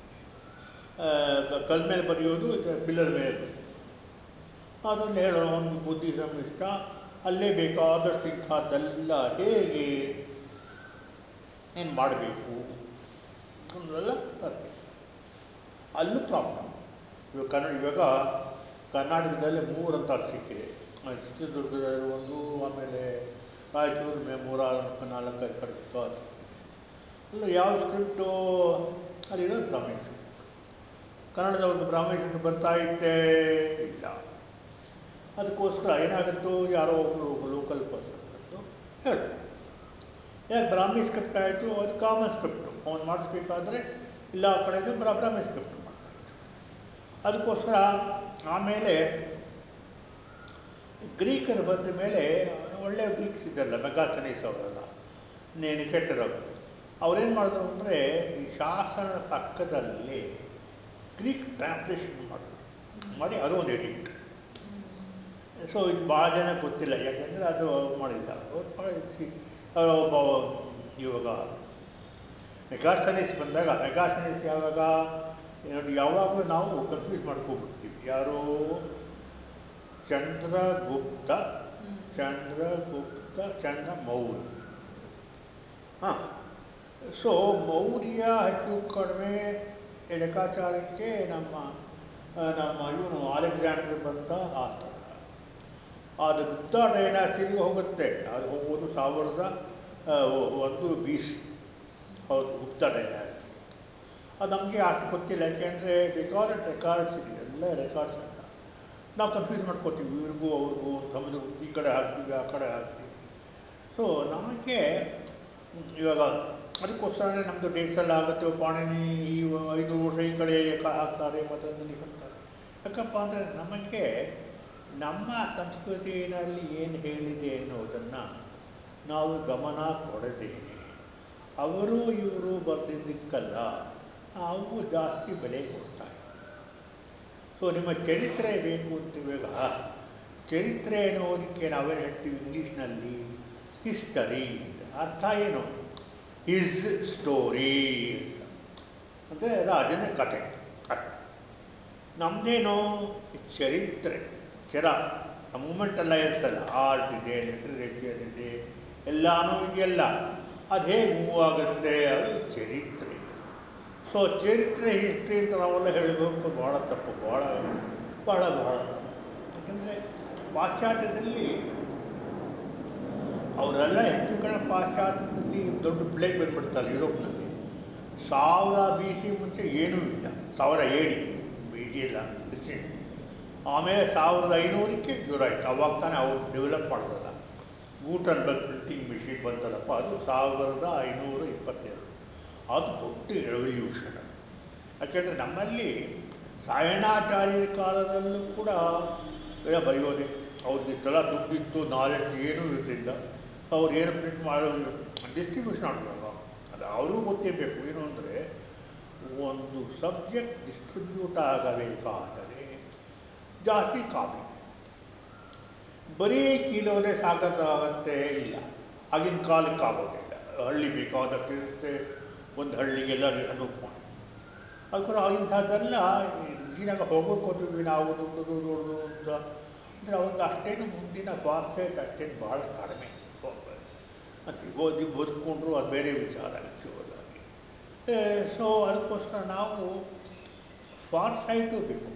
ಕಲ್ ಮೇಲೆ ಬರೆಯೋದು ಪಿಲ್ಲರ್ ಮೇಲೆ ಬರೆಯೋದು ಅದನ್ನು ಹೇಳೋ ಒಂದು ಬುದ್ಧಿಸಮ್ ಇಷ್ಟ ಅಲ್ಲೇ ಬೇಕಾದಷ್ಟು ಇಂಥದ್ದೆಲ್ಲ ಹೇಗೆ ಏನು ಮಾಡಬೇಕು ಅನ್ನೋದೆಲ್ಲ ಬರಬೇಕು ಅಲ್ಲೂ ಪ್ರಾಬ್ಲಮ್ ಇವಾಗ ಕನ್ನಡ ಇವಾಗ ಕರ್ನಾಟಕದಲ್ಲಿ ಮೂರು ಅಂತ ಸಿಕ್ಕಿದೆ ಆ, ಚಿತ್ರದುರ್ಗದಲ್ಲಿ ಒಂದು ಆಮೇಲೆ ರಾಯಚೂರು ಮೇ ಮೂರ ನಾಲ್ಕೈದು ಕಡೆ ಸಿಕ್ಕಾರು. ಅಲ್ಲ ಯಾವ ಸ್ಕ್ರಿಪ್ಟು ಅಲ್ಲಿರೋದು ಬ್ರಾಹ್ಮಣ ಸ್ಕ್ರಿಪ್ಟ್ ಕನ್ನಡದ ಒಂದು ಬ್ರಾಹ್ಮಣ ಸ್ಕ್ರಿಪ್ಟ್ ಬರ್ತಾ ಇತ್ತೇ ಇಲ್ಲ ಅದಕ್ಕೋಸ್ಕರ ಏನಾಗುತ್ತೋ ಯಾರೋ ಒಬ್ಬರು ಲೋಕಲ್ ಪರ್ಸನ್ ಬಂದು ಹೇಳಿ ಯಾಕೆ ಬ್ರಾಹ್ಮಿ ಸ್ಕ್ರಿಪ್ಟ್ ಆಯಿತು ಅದು ಕಾಮನ್ ಸ್ಕ್ರಿಪ್ಟು ಫೋನ್ ಮಾಡಿಸ್ಬೇಕಾದ್ರೆ ಇಲ್ಲ ಆ ಕಡೆದು ಬ್ರಾ ಬ್ರಾಹ್ಮಿ ಸ್ಕ್ರಿಪ್ಟ್ ಮಾಡ್ತಾಯಿತ್ತು ಅದಕ್ಕೋಸ್ಕರ ಆಮೇಲೆ ಗ್ರೀಕರು ಬಂದ ಮೇಲೆ ಒಳ್ಳೆಯ ಗ್ರೀಕ್ಸ್ ಇದಲ್ಲ ಮೆಗಾಥನೀಸ್ ಅವರೆಲ್ಲ ನೇನು ಕೆಟ್ಟರವರು ಅವ್ರೇನು ಮಾಡಿದ್ರು ಅಂದರೆ ಈ ಶಾಸನದ ಪಕ್ಕದಲ್ಲಿ ಗ್ರೀಕ್ ಟ್ರಾನ್ಸ್ಲೇಷನ್ ಮಾಡಿದ್ರು ಮಾಡಿ ಅದು ಒಂದು ಎಡಿಟ್ ಸೊ ಇದು ಭಾಳ ಜನ ಗೊತ್ತಿಲ್ಲ ಯಾಕೆಂದರೆ ಅದು ಮಾಡಿಲ್ಲ ಅವ್ರು ಮಾಡಿ- ಅವ್ರು ಒಬ್ಬ ಇವಾಗ ಮೆಗಾಸ್ಟನೀಸ್ ಬಂದಾಗ ಮೆಗಾಸ್ಟನೀಸ್ ಯಾವಾಗ ನೋಡಿ ಯಾವಾಗಲೂ ನಾವು ಕನ್ಫ್ಯೂಸ್ ಮಾಡ್ಕೊಂಡ್ಬಿಡ್ತೀವಿ ಯಾರು ಚಂದ್ರಗುಪ್ತ ಚಂದ್ರಗುಪ್ತ ಚಂದ್ರ ಮೌರ್ಯ ಹಾಂ ಸೊ ಮೌರ್ಯ ಹೆಚ್ಚು ಕಡಿಮೆ ಲೆಕ್ಕಾಚಾರಕ್ಕೆ ನಮ್ಮ ಆ, ನಮ್ಮ ಇವನು ಅಲೆಕ್ಸಾಂಡರ್ ಬಂತ ಆ ಥರ ಅದು ಗುಪ್ತ ಡೈನಾಸ್ಟಿಗೆ ಹೋಗುತ್ತೆ ಅದು ಹೋಗೋದು ಸಾವಿರದ ಆ, ಒ- ಒಂದು ಬಿ ಸಿ ಹೌದು ಗುಪ್ತ ಡೈನಾಸ್ಟಿ ಅದು ನಮಗೆ ಅಷ್ಟು ಗೊತ್ತಿಲ್ಲ ಯಾಕೆಂದರೆ ಬೇಕಾದ ರೆಕಾರ್ಡ್ಸ್ ಇದೆ ಎಲ್ಲ ರೆಕಾರ್ಡ್ಸ್ ಅಂತ ನಾವು ಕನ್ಫ್ಯೂಸ್ ಮಾಡ್ಕೋತೀವಿ ಇವ್ರಿಗೂ ಅವ್ರಿಗೂ ಸಮುದ್ರ ಈ ಕಡೆ ಹಾಕ್ತೀವಿ ಆ ಕಡೆ ಹಾಕ್ತೀವಿ ಸೊ ನಮಗೆ ಇವಾಗ ಅದಕ್ಕೋಸ್ಕರ ನಮ್ಮದು ಡೇಟ್ಸ್ ಎಲ್ಲ ಆಗುತ್ತೆ ಪಾಣಿನಿ ಈ ಐದು ವರ್ಷ ಈ ಕಡೆ ಕ- ಹಾಕ್ತಾರೆ ಮತ್ತೊಂದು ಹಾಕ್ತಾರೆ ಯಾಕಪ್ಪ ಅಂದರೆ ನಮಗೆ ನಮ್ಮ ಸಂಸ್ಕೃತಿಯಲ್ಲಿ ಏನು ಹೇಳಿದೆ ಅನ್ನೋದನ್ನು ನಾವು ಗಮನ ಕೊಡದೇನೆ ಅವರು ಇವರು ಬರೆದಿದ್ದಕ್ಕಲ್ಲ ನಾವು ಜಾಸ್ತಿ ಬೆಲೆ ಕೊಡ್ತಾರೆ ಸೊ ನಿಮ್ಮ ಚರಿತ್ರೆ ಬೇಕು ಅಂತಿವಾಗ ಚರಿತ್ರೆ ಅನ್ನೋದಕ್ಕೆ ನಾವೇನು ಹೇಳ್ತೀವಿ ಇಂಗ್ಲೀಷ್ನಲ್ಲಿ ಹಿಸ್ಟರಿ ಅರ್ಥ ಏನು ಹಿಸ್ ಸ್ಟೋರಿ ಅಂದರೆ ರಾಜನ ಕಥೆ ಕಥೆ ನಮ್ಮದೇನು ಚರಿತ್ರೆ ಚರ ಮೂಮೆಂಟ್ ಎಲ್ಲ ಇರ್ತಲ್ಲ ಆರ್ಟ್ ಇದೆ ಲಿಟ್ರೇಚರ್ ಇದೆ ಎಲ್ಲಾನು ಇದೆಯಲ್ಲ ಅದು ಹೇಗೆ ಮೂವ್ ಆಗುತ್ತೆ ಅದು ಚರಿತ್ರೆ ಸೊ ಚರಿತ್ರೆ ಹಿಸ್ಟ್ರಿ ಅಂತ ನಾವೆಲ್ಲ ಹೇಳಬೇಕು ಭಾಳ ತಪ್ಪು ಭಾಳ ಭಾಳ ಭಾಳ ಯಾಕಂದರೆ ಪಾಶ್ಚಾತ್ಯದಲ್ಲಿ ಅವರೆಲ್ಲ ಹೆಚ್ಚು ಕಡೆ ಪಾಶ್ಚಾತ್ಯದಲ್ಲಿ ದೊಡ್ಡ ಪ್ಲೇಗ್ ಬಂದ್ಬಿಡ್ತಾರೆ ಯುರೋಪ್ನಲ್ಲಿ ಸಾವಿರ ಬಿ ಸಿ ಮುಂಚೆ ಏನೂ ಇಲ್ಲ ಸಾವಿರ ಏಳಿ ಬಿ ಸಿ ಇಲ್ಲ ಬಿಸಿ ಆಮೇಲೆ ಸಾವಿರದ ಐನೂರಕ್ಕೆ ಜೋರ ಆಯಿತು ಅವಾಗ ತಾನೇ ಅವ್ರು ಡೆವಲಪ್ ಮಾಡೋದಲ್ಲ ಗೂಟನ್ಬರ್ಗ್ ಪ್ರಿಂಟಿಂಗ್ ಮಿಷಿನ್ ಬಂತಲ್ಲಪ್ಪ ಅದು ಸಾವಿರದ ಐನೂರ ಇಪ್ಪತ್ತೆರಡು ಅದು ದೊಡ್ಡ ರೆವಲ್ಯೂಷನ್ ಯಾಕೆಂದರೆ ನಮ್ಮಲ್ಲಿ ಸಾಯಣಾಚಾರ್ಯರ ಕಾಲದಲ್ಲೂ ಕೂಡ ಎಲ್ಲ ಬರೆಯೋದೆ ಅವ್ರಿಗಿಷ್ಟೆಲ್ಲ ದುಡ್ಡಿತ್ತು ನಾಲೆಡ್ಜ್ ಏನೂ ಇರಲಿಲ್ಲ ಅವ್ರು ಏನು ಪ್ರಿಂಟ್ ಮಾಡೋದು ಡಿಸ್ಟ್ರಿಬ್ಯೂಷನ್ ಮಾಡಬೇಕು ಅದು ಅವ್ರಿಗೂ ಗೊತ್ತಿರಬೇಕು ಏನು ಅಂದರೆ ಒಂದು ಸಬ್ಜೆಕ್ಟ್ ಡಿಸ್ಟ್ರಿಬ್ಯೂಟ್ ಆಗಬೇಕಾದರೆ ಜಾಸ್ತಿ ಕಾಪಿ ಬರೀ ಕೀಲೋದೆ ಸಾಕಾಗತ್ತೆ ಇಲ್ಲ ಆಗಿನ ಕಾಲಕ್ಕೆ ಆಗೋದಿಲ್ಲ ಹಳ್ಳಿ ಬೇಕಾದಷ್ಟಿರುತ್ತೆ ಒಂದು ಹಳ್ಳಿಗೆಲ್ಲ ಅನುಪ್ ಮಾಡಿ ಅದಕ್ಕೆ ಇಂಥದ್ದೆಲ್ಲ ಈಗಿನಾಗ ಹೋಗೋಕ್ಕೋತೀವಿ ನಾವು ದೊಡ್ಡದು ದೊಡ್ಡದು ಅಂತ ಅಂದರೆ ಅವಾಗ ಅಷ್ಟೇನು ಮುಂದಿನ ಫಾರ್ಸೇಟ್ ಅಷ್ಟೇನು ಭಾಳ ಕಡಿಮೆ ಮತ್ತು ಓದಿ ಬದುಕೊಂಡ್ರು ಅದು ಬೇರೆ ವಿಚಾರ ಆ್ಯಕ್ಚುಲಾಗಿ ಸೊ ಅದಕ್ಕೋಸ್ಕರ ನಾವು ಫಾರ್ಸೈಟು ಬೇಕು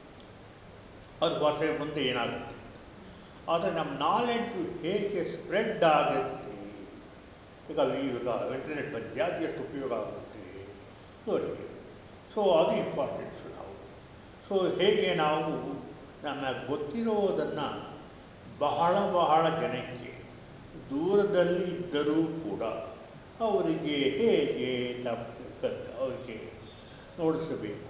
ಅದು ಫಾರ್ಸೈಟ್ ಮುಂದೆ ಏನಾಗುತ್ತೆ ಆದರೆ ನಮ್ಮ ನಾಲೆಡ್ಜು ಹೇಗೆ ಸ್ಪ್ರೆಡ್ ಆಗುತ್ತೆ ಈಗ ಈಗ ಇಂಟರ್ನೆಟ್ ಬಂದಿದೆ ಅದು ಎಷ್ಟು ಉಪಯೋಗ ಆಗುತ್ತೆ ನೋಡಿ ಸೊ ಅದು ಇಂಪಾರ್ಟೆಂಟ್ಸು ನಾವು ಸೊ ಹೇಗೆ ನಾವು ನಮ್ಮ ಗೊತ್ತಿರೋದನ್ನು ಬಹಳ ಬಹಳ ಜನಕ್ಕೆ ದೂರದಲ್ಲಿ ಇದ್ದರೂ ಕೂಡ ಅವರಿಗೆ ಹೇಗೆ ತಪ್ಪು ಅವರಿಗೆ ನೋಡಿಸಬೇಕು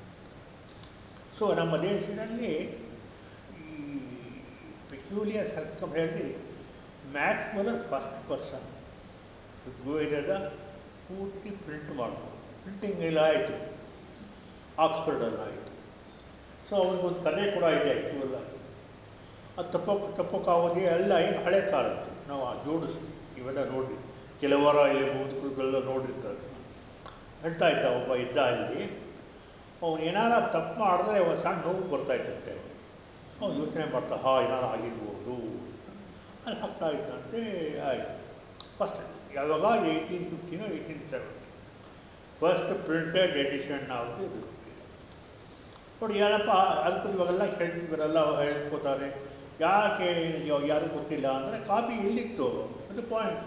ಸೊ ನಮ್ಮ ದೇಶದಲ್ಲಿ ಈ ಪೆಕ್ಯೂಲಿಯರ್ ಸರ್ಕಮ್ ಹೇಳಿ ಮ್ಯಾಥ್ಸ್ ಮೊದಲ ಫಸ್ಟ್ ಪರ್ಸನ್ ಋಗ್ವೇದದ ಪೂರ್ತಿ ಪ್ರಿಂಟ್ ಮಾಡ್ಬೋದು ಪ್ರಿಂಟಿಂಗ್ ಎಲ್ಲ ಆಯಿತು ಆಕ್ಸ್ಫರ್ಡಲ್ಲಿ ಆಯಿತು ಸೊ ಅವ್ರಿಗೊಂದು ಕಲೆ ಕೂಡ ಇದೆ ಆ್ಯಕ್ಚುಲ್ ಅದು ತಪ್ಪಕ್ಕೆ ತಪ್ಪಕ್ಕಾಗೋದೇ ಎಲ್ಲ ಏನು ಹಳೆ ಕಾಲದ್ದು ನಾವು ಆ ಜೋಡಿಸಿ ಇವೆಲ್ಲ ನೋಡಿ ಕೆಲವರ ಇಲ್ಲಿ ಬದುಕುಗಳೆಲ್ಲ ನೋಡಿರ್ತಾರೆ ಹೇಳ್ತಾ ಇದ್ದ ಒಬ್ಬ ಇದ್ದ ಅಲ್ಲಿ ಅವನು ಏನಾರ ತಪ್ಪು ಮಾಡಿದ್ರೆ ಒಂದು ಸಣ್ಣ ನೋವು ಬರ್ತಾ ಇತ್ತಂತೆ ಅವ್ನು ಯೋಚನೆ ಮಾಡ್ತಾ ಹಾ ಏನಾರು ಆಗಿರ್ಬೋದು ಅಲ್ಲಿ ಹಾಕ್ತಾ ಇದ್ದಂತೆ ಆಯಿತು ಫಸ್ಟ್ ಯಾವಾಗ ಏಯ್ಟೀನ್ ಫಿಫ್ಟಿನೋ eighteen seventy first printed edition of ನೋಡಿ ಯಾರಪ್ಪ ಅದಕ್ಕೂ ಇವಾಗೆಲ್ಲ ಕೇಳ್ತಿವರೆಲ್ಲ ಹೇಳ್ಕೋತಾರೆ ಯಾಕೆ ಯಾರು ಗೊತ್ತಿಲ್ಲ ಅಂದರೆ ಕಾಪಿ ಎಲ್ಲಿತ್ತು ಅದು ಪಾಯಿಂಟ್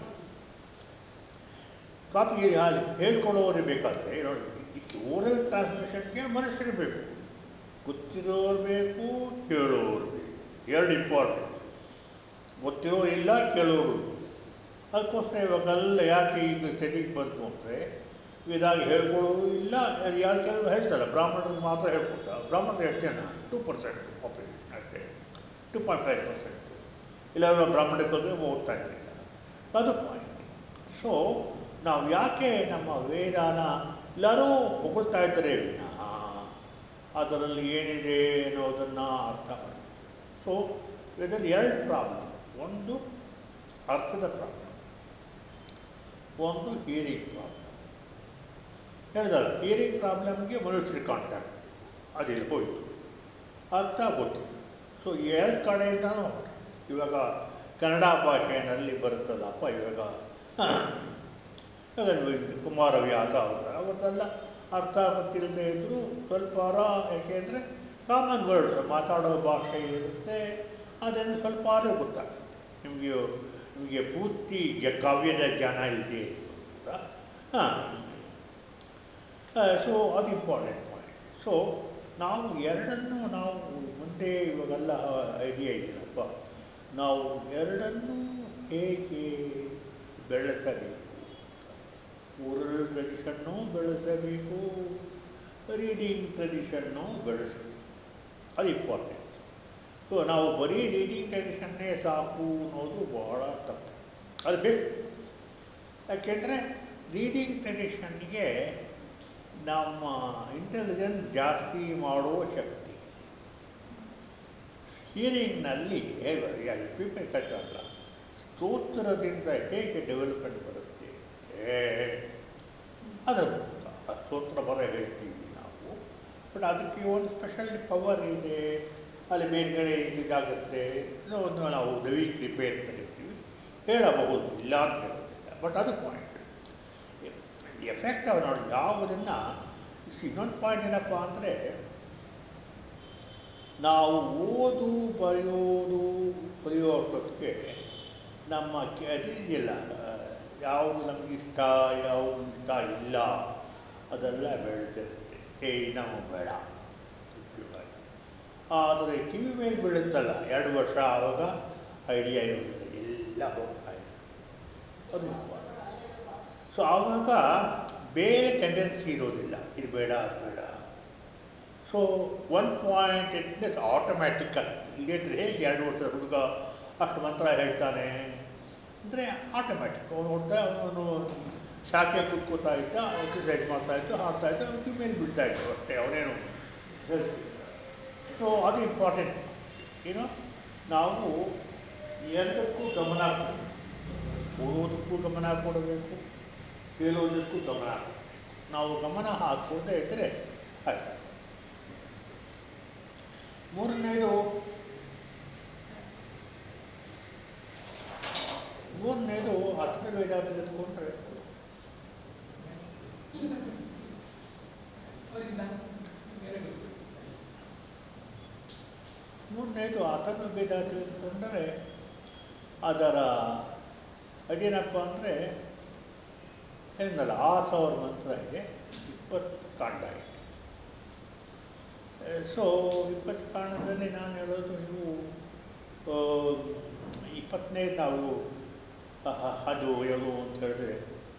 ಕಾಪಿ ಹೇಳ್ಕೊಳ್ಳೋರು ಬೇಕಾದರೆ ನೋಡಿ ಇದಕ್ಕೆ ಓರಲ್ ಟ್ರಾನ್ಸ್ಮಿಷನ್ಗೆ ಮನುಷ್ಯರು ಬೇಕು ಗೊತ್ತಿರೋರು ಬೇಕು ಕೇಳೋರು ಬೇಕು ಎರಡು ಇಂಪಾರ್ಟೆಂಟ್ ಗೊತ್ತಿರೋ ಇಲ್ಲ ಕೇಳೋರು ಅದಕ್ಕೋಸ್ಕರ ಇವಾಗೆಲ್ಲ ಯಾಕೆ ಈಗ ಸೆಟಿಗೆ ಬಂತು ಅಂದರೆ ಇದಾಗಿ ಹೇಳ್ಕೊಳ್ಳೋರು ಇಲ್ಲ ಯಾರು ಕೆಲವರು ಹೇಳ್ತಾರೆ ಬ್ರಾಹ್ಮಣರಿಗೆ ಮಾತ್ರ ಹೇಳ್ಕೊಡ್ತಾರೆ ಬ್ರಾಹ್ಮಣರು ಎಷ್ಟು ಜನ ಟೂ ಪರ್ಸೆಂಟ್ ಪಾಪ್ಯುಲೇಷನ್ ಅಷ್ಟೇ ಟೂ ಪಾಯಿಂಟ್ ಫೈವ್ ಪರ್ಸೆಂಟ್ ಇಲ್ಲ ಬ್ರಾಹ್ಮಣಕ್ಕೆ ಹೋದರೆ ಓದ್ತಾ ಇರಲಿಲ್ಲ ಅದು ಪಾಯಿಂಟ್ ಸೊ ನಾವು ಯಾಕೆ ನಮ್ಮ ವೇದಾನ ಎಲ್ಲರೂ ಹೊಗಳ್ತಾ ಇದ್ದಾರೆ ವಿನಃ ಅದರಲ್ಲಿ ಏನಿದೆ ಅನ್ನೋದನ್ನು ಅರ್ಥ ಮಾಡಿ ಸೊ ಇದರಲ್ಲಿ ಎರಡು ಪ್ರಾಬ್ಲಮ್ ಒಂದು ಅರ್ಥದ ಪ್ರಾಬ್ಲಮ್ ಒಂದು ಹಿಯರಿಂಗ್ ಪ್ರಾಬ್ಲಮ್ ಹೇಳಿದಲ್ಲ ಹಿಯರಿಂಗ್ ಪ್ರಾಬ್ಲಮ್ಗೆ ಮನುಷ್ಯರ ಕಾಂಟ್ಯಾಕ್ಟ್ ಅದಿಲ್ಲಿ ಹೋಯಿತು ಅರ್ಥ ಗೊತ್ತಿಲ್ಲ ಸೊ ಎರಡು ಕಡೆಯಿಂದನೂ ಇವಾಗ ಕನ್ನಡ ಭಾಷೆಯಲ್ಲಿ ಬರುತ್ತಲ್ಲಪ್ಪ ಇವಾಗ ಕುಮಾರವ್ಯಾಸ ಅವರ ಅವ್ರದ್ದೆಲ್ಲ ಅರ್ಥ ಗೊತ್ತಿಲ್ಲದೆ ಇದ್ದರೂ ಸ್ವಲ್ಪ ಯಾಕೆಂದರೆ ಕಾಮನ್ ವರ್ಡ್ಸ್ ಮಾತಾಡೋ ಭಾಷೆ ಇರುತ್ತೆ ಅದನ್ನು ಸ್ವಲ್ಪ ಆದರೂ ಗೊತ್ತಾಗ್ತದೆ ನಿಮಗೆ ನಿಮಗೆ ಪೂರ್ತಿ ಕಾವ್ಯದ ಜ್ಞಾನ ಇದೆ ಹಾಂ ಸೊ ಅದು ಇಂಪಾರ್ಟೆಂಟ್ ಪಾಯಿಂಟ್ ಸೊ ನಾವು ಎರಡನ್ನೂ ನಾವು ಮುಂದೆ ಇವಾಗೆಲ್ಲ ಐಡಿಯಾ ಇದೆಯಲ್ಲಪ್ಪ ನಾವು ಎರಡನ್ನೂ ಹೇಗೆ ಬೆಳೆಸಬೇಕು ಓರಲ್ ಟ್ರೆಡಿಷನ್ನು ಬೆಳೆಸಬೇಕು ರೀಡಿಂಗ್ ಟ್ರೆಡಿಷನ್ನು ಬೆಳೆಸಬೇಕು ಅದು ಇಂಪಾರ್ಟೆಂಟ್ ಸೊ ನಾವು ಬರೀ ರೀಡಿಂಗ್ ಟ್ರೆಡಿಷನ್ನೇ ಸಾಕು ಅನ್ನೋದು ಬಹಳ ತಪ್ಪು ಅದು ಬೇಕು ಯಾಕೆಂದರೆ ರೀಡಿಂಗ್ ಟ್ರೆಡಿಷನ್ಗೆ ನಮ್ಮ ಇಂಟೆಲಿಜೆನ್ಸ್ ಜಾಸ್ತಿ ಮಾಡುವ ಶಕ್ತಿ ಹಿಯರಿಂಗ್ನಲ್ಲಿ ಎಕ್ವಿಪ್ಮೆಂಟ್ ಅಲ್ಲ ಸ್ತೋತ್ರದಿಂದ ಹೇಗೆ ಡೆವಲಪ್ಮೆಂಟ್ ಬರುತ್ತೆ ಏ, ಅದರ ಮೂಲಕ ಆ ಸ್ತೋತ್ರ ಬರ ಹೇಳ್ತೀವಿ ನಾವು ಬಟ್ ಅದಕ್ಕೆ ಒಂದು ಸ್ಪೆಷಲ್ ಪವರ್ ಇದೆ ಅಲ್ಲಿ ಮೇಲ್ಗಡೆ ಇದಾಗುತ್ತೆ ಇದು ಒಂದು ನಾವು ದವಿ ಕೃಪೆ ಅಂತ ಹೇಳ್ತೀವಿ ಹೇಳಬಹುದು ಇಲ್ಲ ಅಂತ ಹೇಳೋದಿಲ್ಲ ಬಟ್ ಅದು ಪಾಯಿಂಟ್ ಎಫೆಕ್ಟ್ ಅವ ನೋಡಿ ಯಾವುದನ್ನು ಇನ್ನೊಂದು ಪಾಯಿಂಟ್ ಏನಪ್ಪ ಅಂದರೆ ನಾವು ಓದು ಬರೆಯೋದು ಬರೆಯೋ ಅಷ್ಟೊತ್ತಿಗೆ ನಮ್ಮ ಕೆ- ಅದಿದೆಯಲ್ಲ ಯಾವುದು ನಮ್ಗೆ ಇಷ್ಟ ಯಾವುದು ಇಷ್ಟ ಇಲ್ಲ ಅದೆಲ್ಲ ಬೆಳೆದಿರುತ್ತೆ ಏ ನಮಗೆ ಬೇಡ ಆದರೆ ಕಿವಿ ಮೇಲೆ ಬೀಳುತ್ತಲ್ಲ ಎರಡು ವರ್ಷ ಆವಾಗ ಐಡಿಯಾ ಇರೋದಿಲ್ಲ ಎಲ್ಲ ಹೋಗ್ತಾ ಇದೆ ಅದು ಸೊ ಆವಾಗ ಬೇರೆ ಟೆಂಡೆನ್ಸಿ ಇರೋದಿಲ್ಲ ಇದು ಬೇಡ ಅದು ಬೇಡ ಸೊ ಒನ್ ಪಾಯಿಂಟ್ ಇಟ್ನೆಸ್ ಆಟೋಮ್ಯಾಟಿಕ್ ಇಲ್ಲದ್ರೆ ಹೇಗೆ ಎರಡು ವರ್ಷದ ಹುಡುಗ ಅಷ್ಟು ಮಂತ್ರ ಹೇಳ್ತಾನೆ ಅಂದರೆ ಆಟೋಮ್ಯಾಟಿಕ್ ಅವನು ಹೊಡ್ತಾ ಅವನು ಶಾಖೆ ಕುತ್ಕೋತಾ ಇದ್ದ ಎಕ್ಸಸೈಸ್ ಮಾಡ್ತಾ ಇತ್ತು ಹಾಡ್ತಾ ಇದ್ದ ಅವ್ನಿಗೆ ಮೇಲೆ ಬೀಳ್ತಾ ಇತ್ತು ಅಷ್ಟೇ ಅವನೇನು ಸೊ ಅದು ಇಂಪಾರ್ಟೆಂಟ್ ಏನು ನಾವು ಎರಡಕ್ಕೂ ಗಮನ ಕೊಡಬೇಕು ಓದೋದಕ್ಕೂ ಗಮನ ಕೊಡಬೇಕು ಕೇಳೋದಕ್ಕೂ ಗಮನ ಕೊಡಬೇಕು ನಾವು ಗಮನ ಹಾಕೋದೇ ಇದ್ದರೆ ಆಯ್ತು ಮೂರನೇದು ಮೂರನೇದು ಹತ್ತನೇ ವೇದಾಂತ ತೆಗೆದುಕೊಂಡ್ರೆ ಮೂರನೇದು ಹತ್ತನೇ ವೇದ ತೆಗೆದುಕೊಂಡರೆ ಅದರ ಅದೇನಪ್ಪ ಅಂದರೆ ಏನಲ್ಲ ಆರು ಸಾವಿರ ಮಂತ್ರ ಇದೆ ಇಪ್ಪತ್ತು ಕಾಂಡ ಇದೆ ಸೊ ಇಪ್ಪತ್ತು ಕಾರಣದಲ್ಲಿ ನಾನು ಹೇಳೋದು ನೀವು ಆ, ಇಪ್ಪತ್ತನೇ ನಾವು ಅಹ, ಅದು ಏನು ಅಂತ ಹೇಳಿದ್ರೆ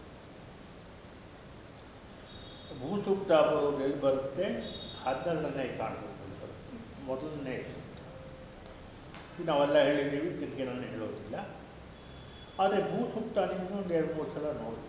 ಭೂಸೂಕ್ತ ಬರೋದು ಎಲ್ಲಿ ಬರುತ್ತೆ ಹನ್ನೆರಡನೇ ಕಾಂಡದಲ್ಲಿ ಬರುತ್ತೆ ಮೊದಲನೇ ಸೂಕ್ತ ಇದು ನಾವೆಲ್ಲ ಹೇಳಿದ್ದೀವಿ ತಿರುಗಿ ನಾನು ಹೇಳೋದಿಲ್ಲ ಆದರೆ ಭೂಸೂಕ್ತ ನಿಮ್ಮದು ಒಂದು ಎರಡು ಮೂರು ಸಲ ನೋಡಬೇಕು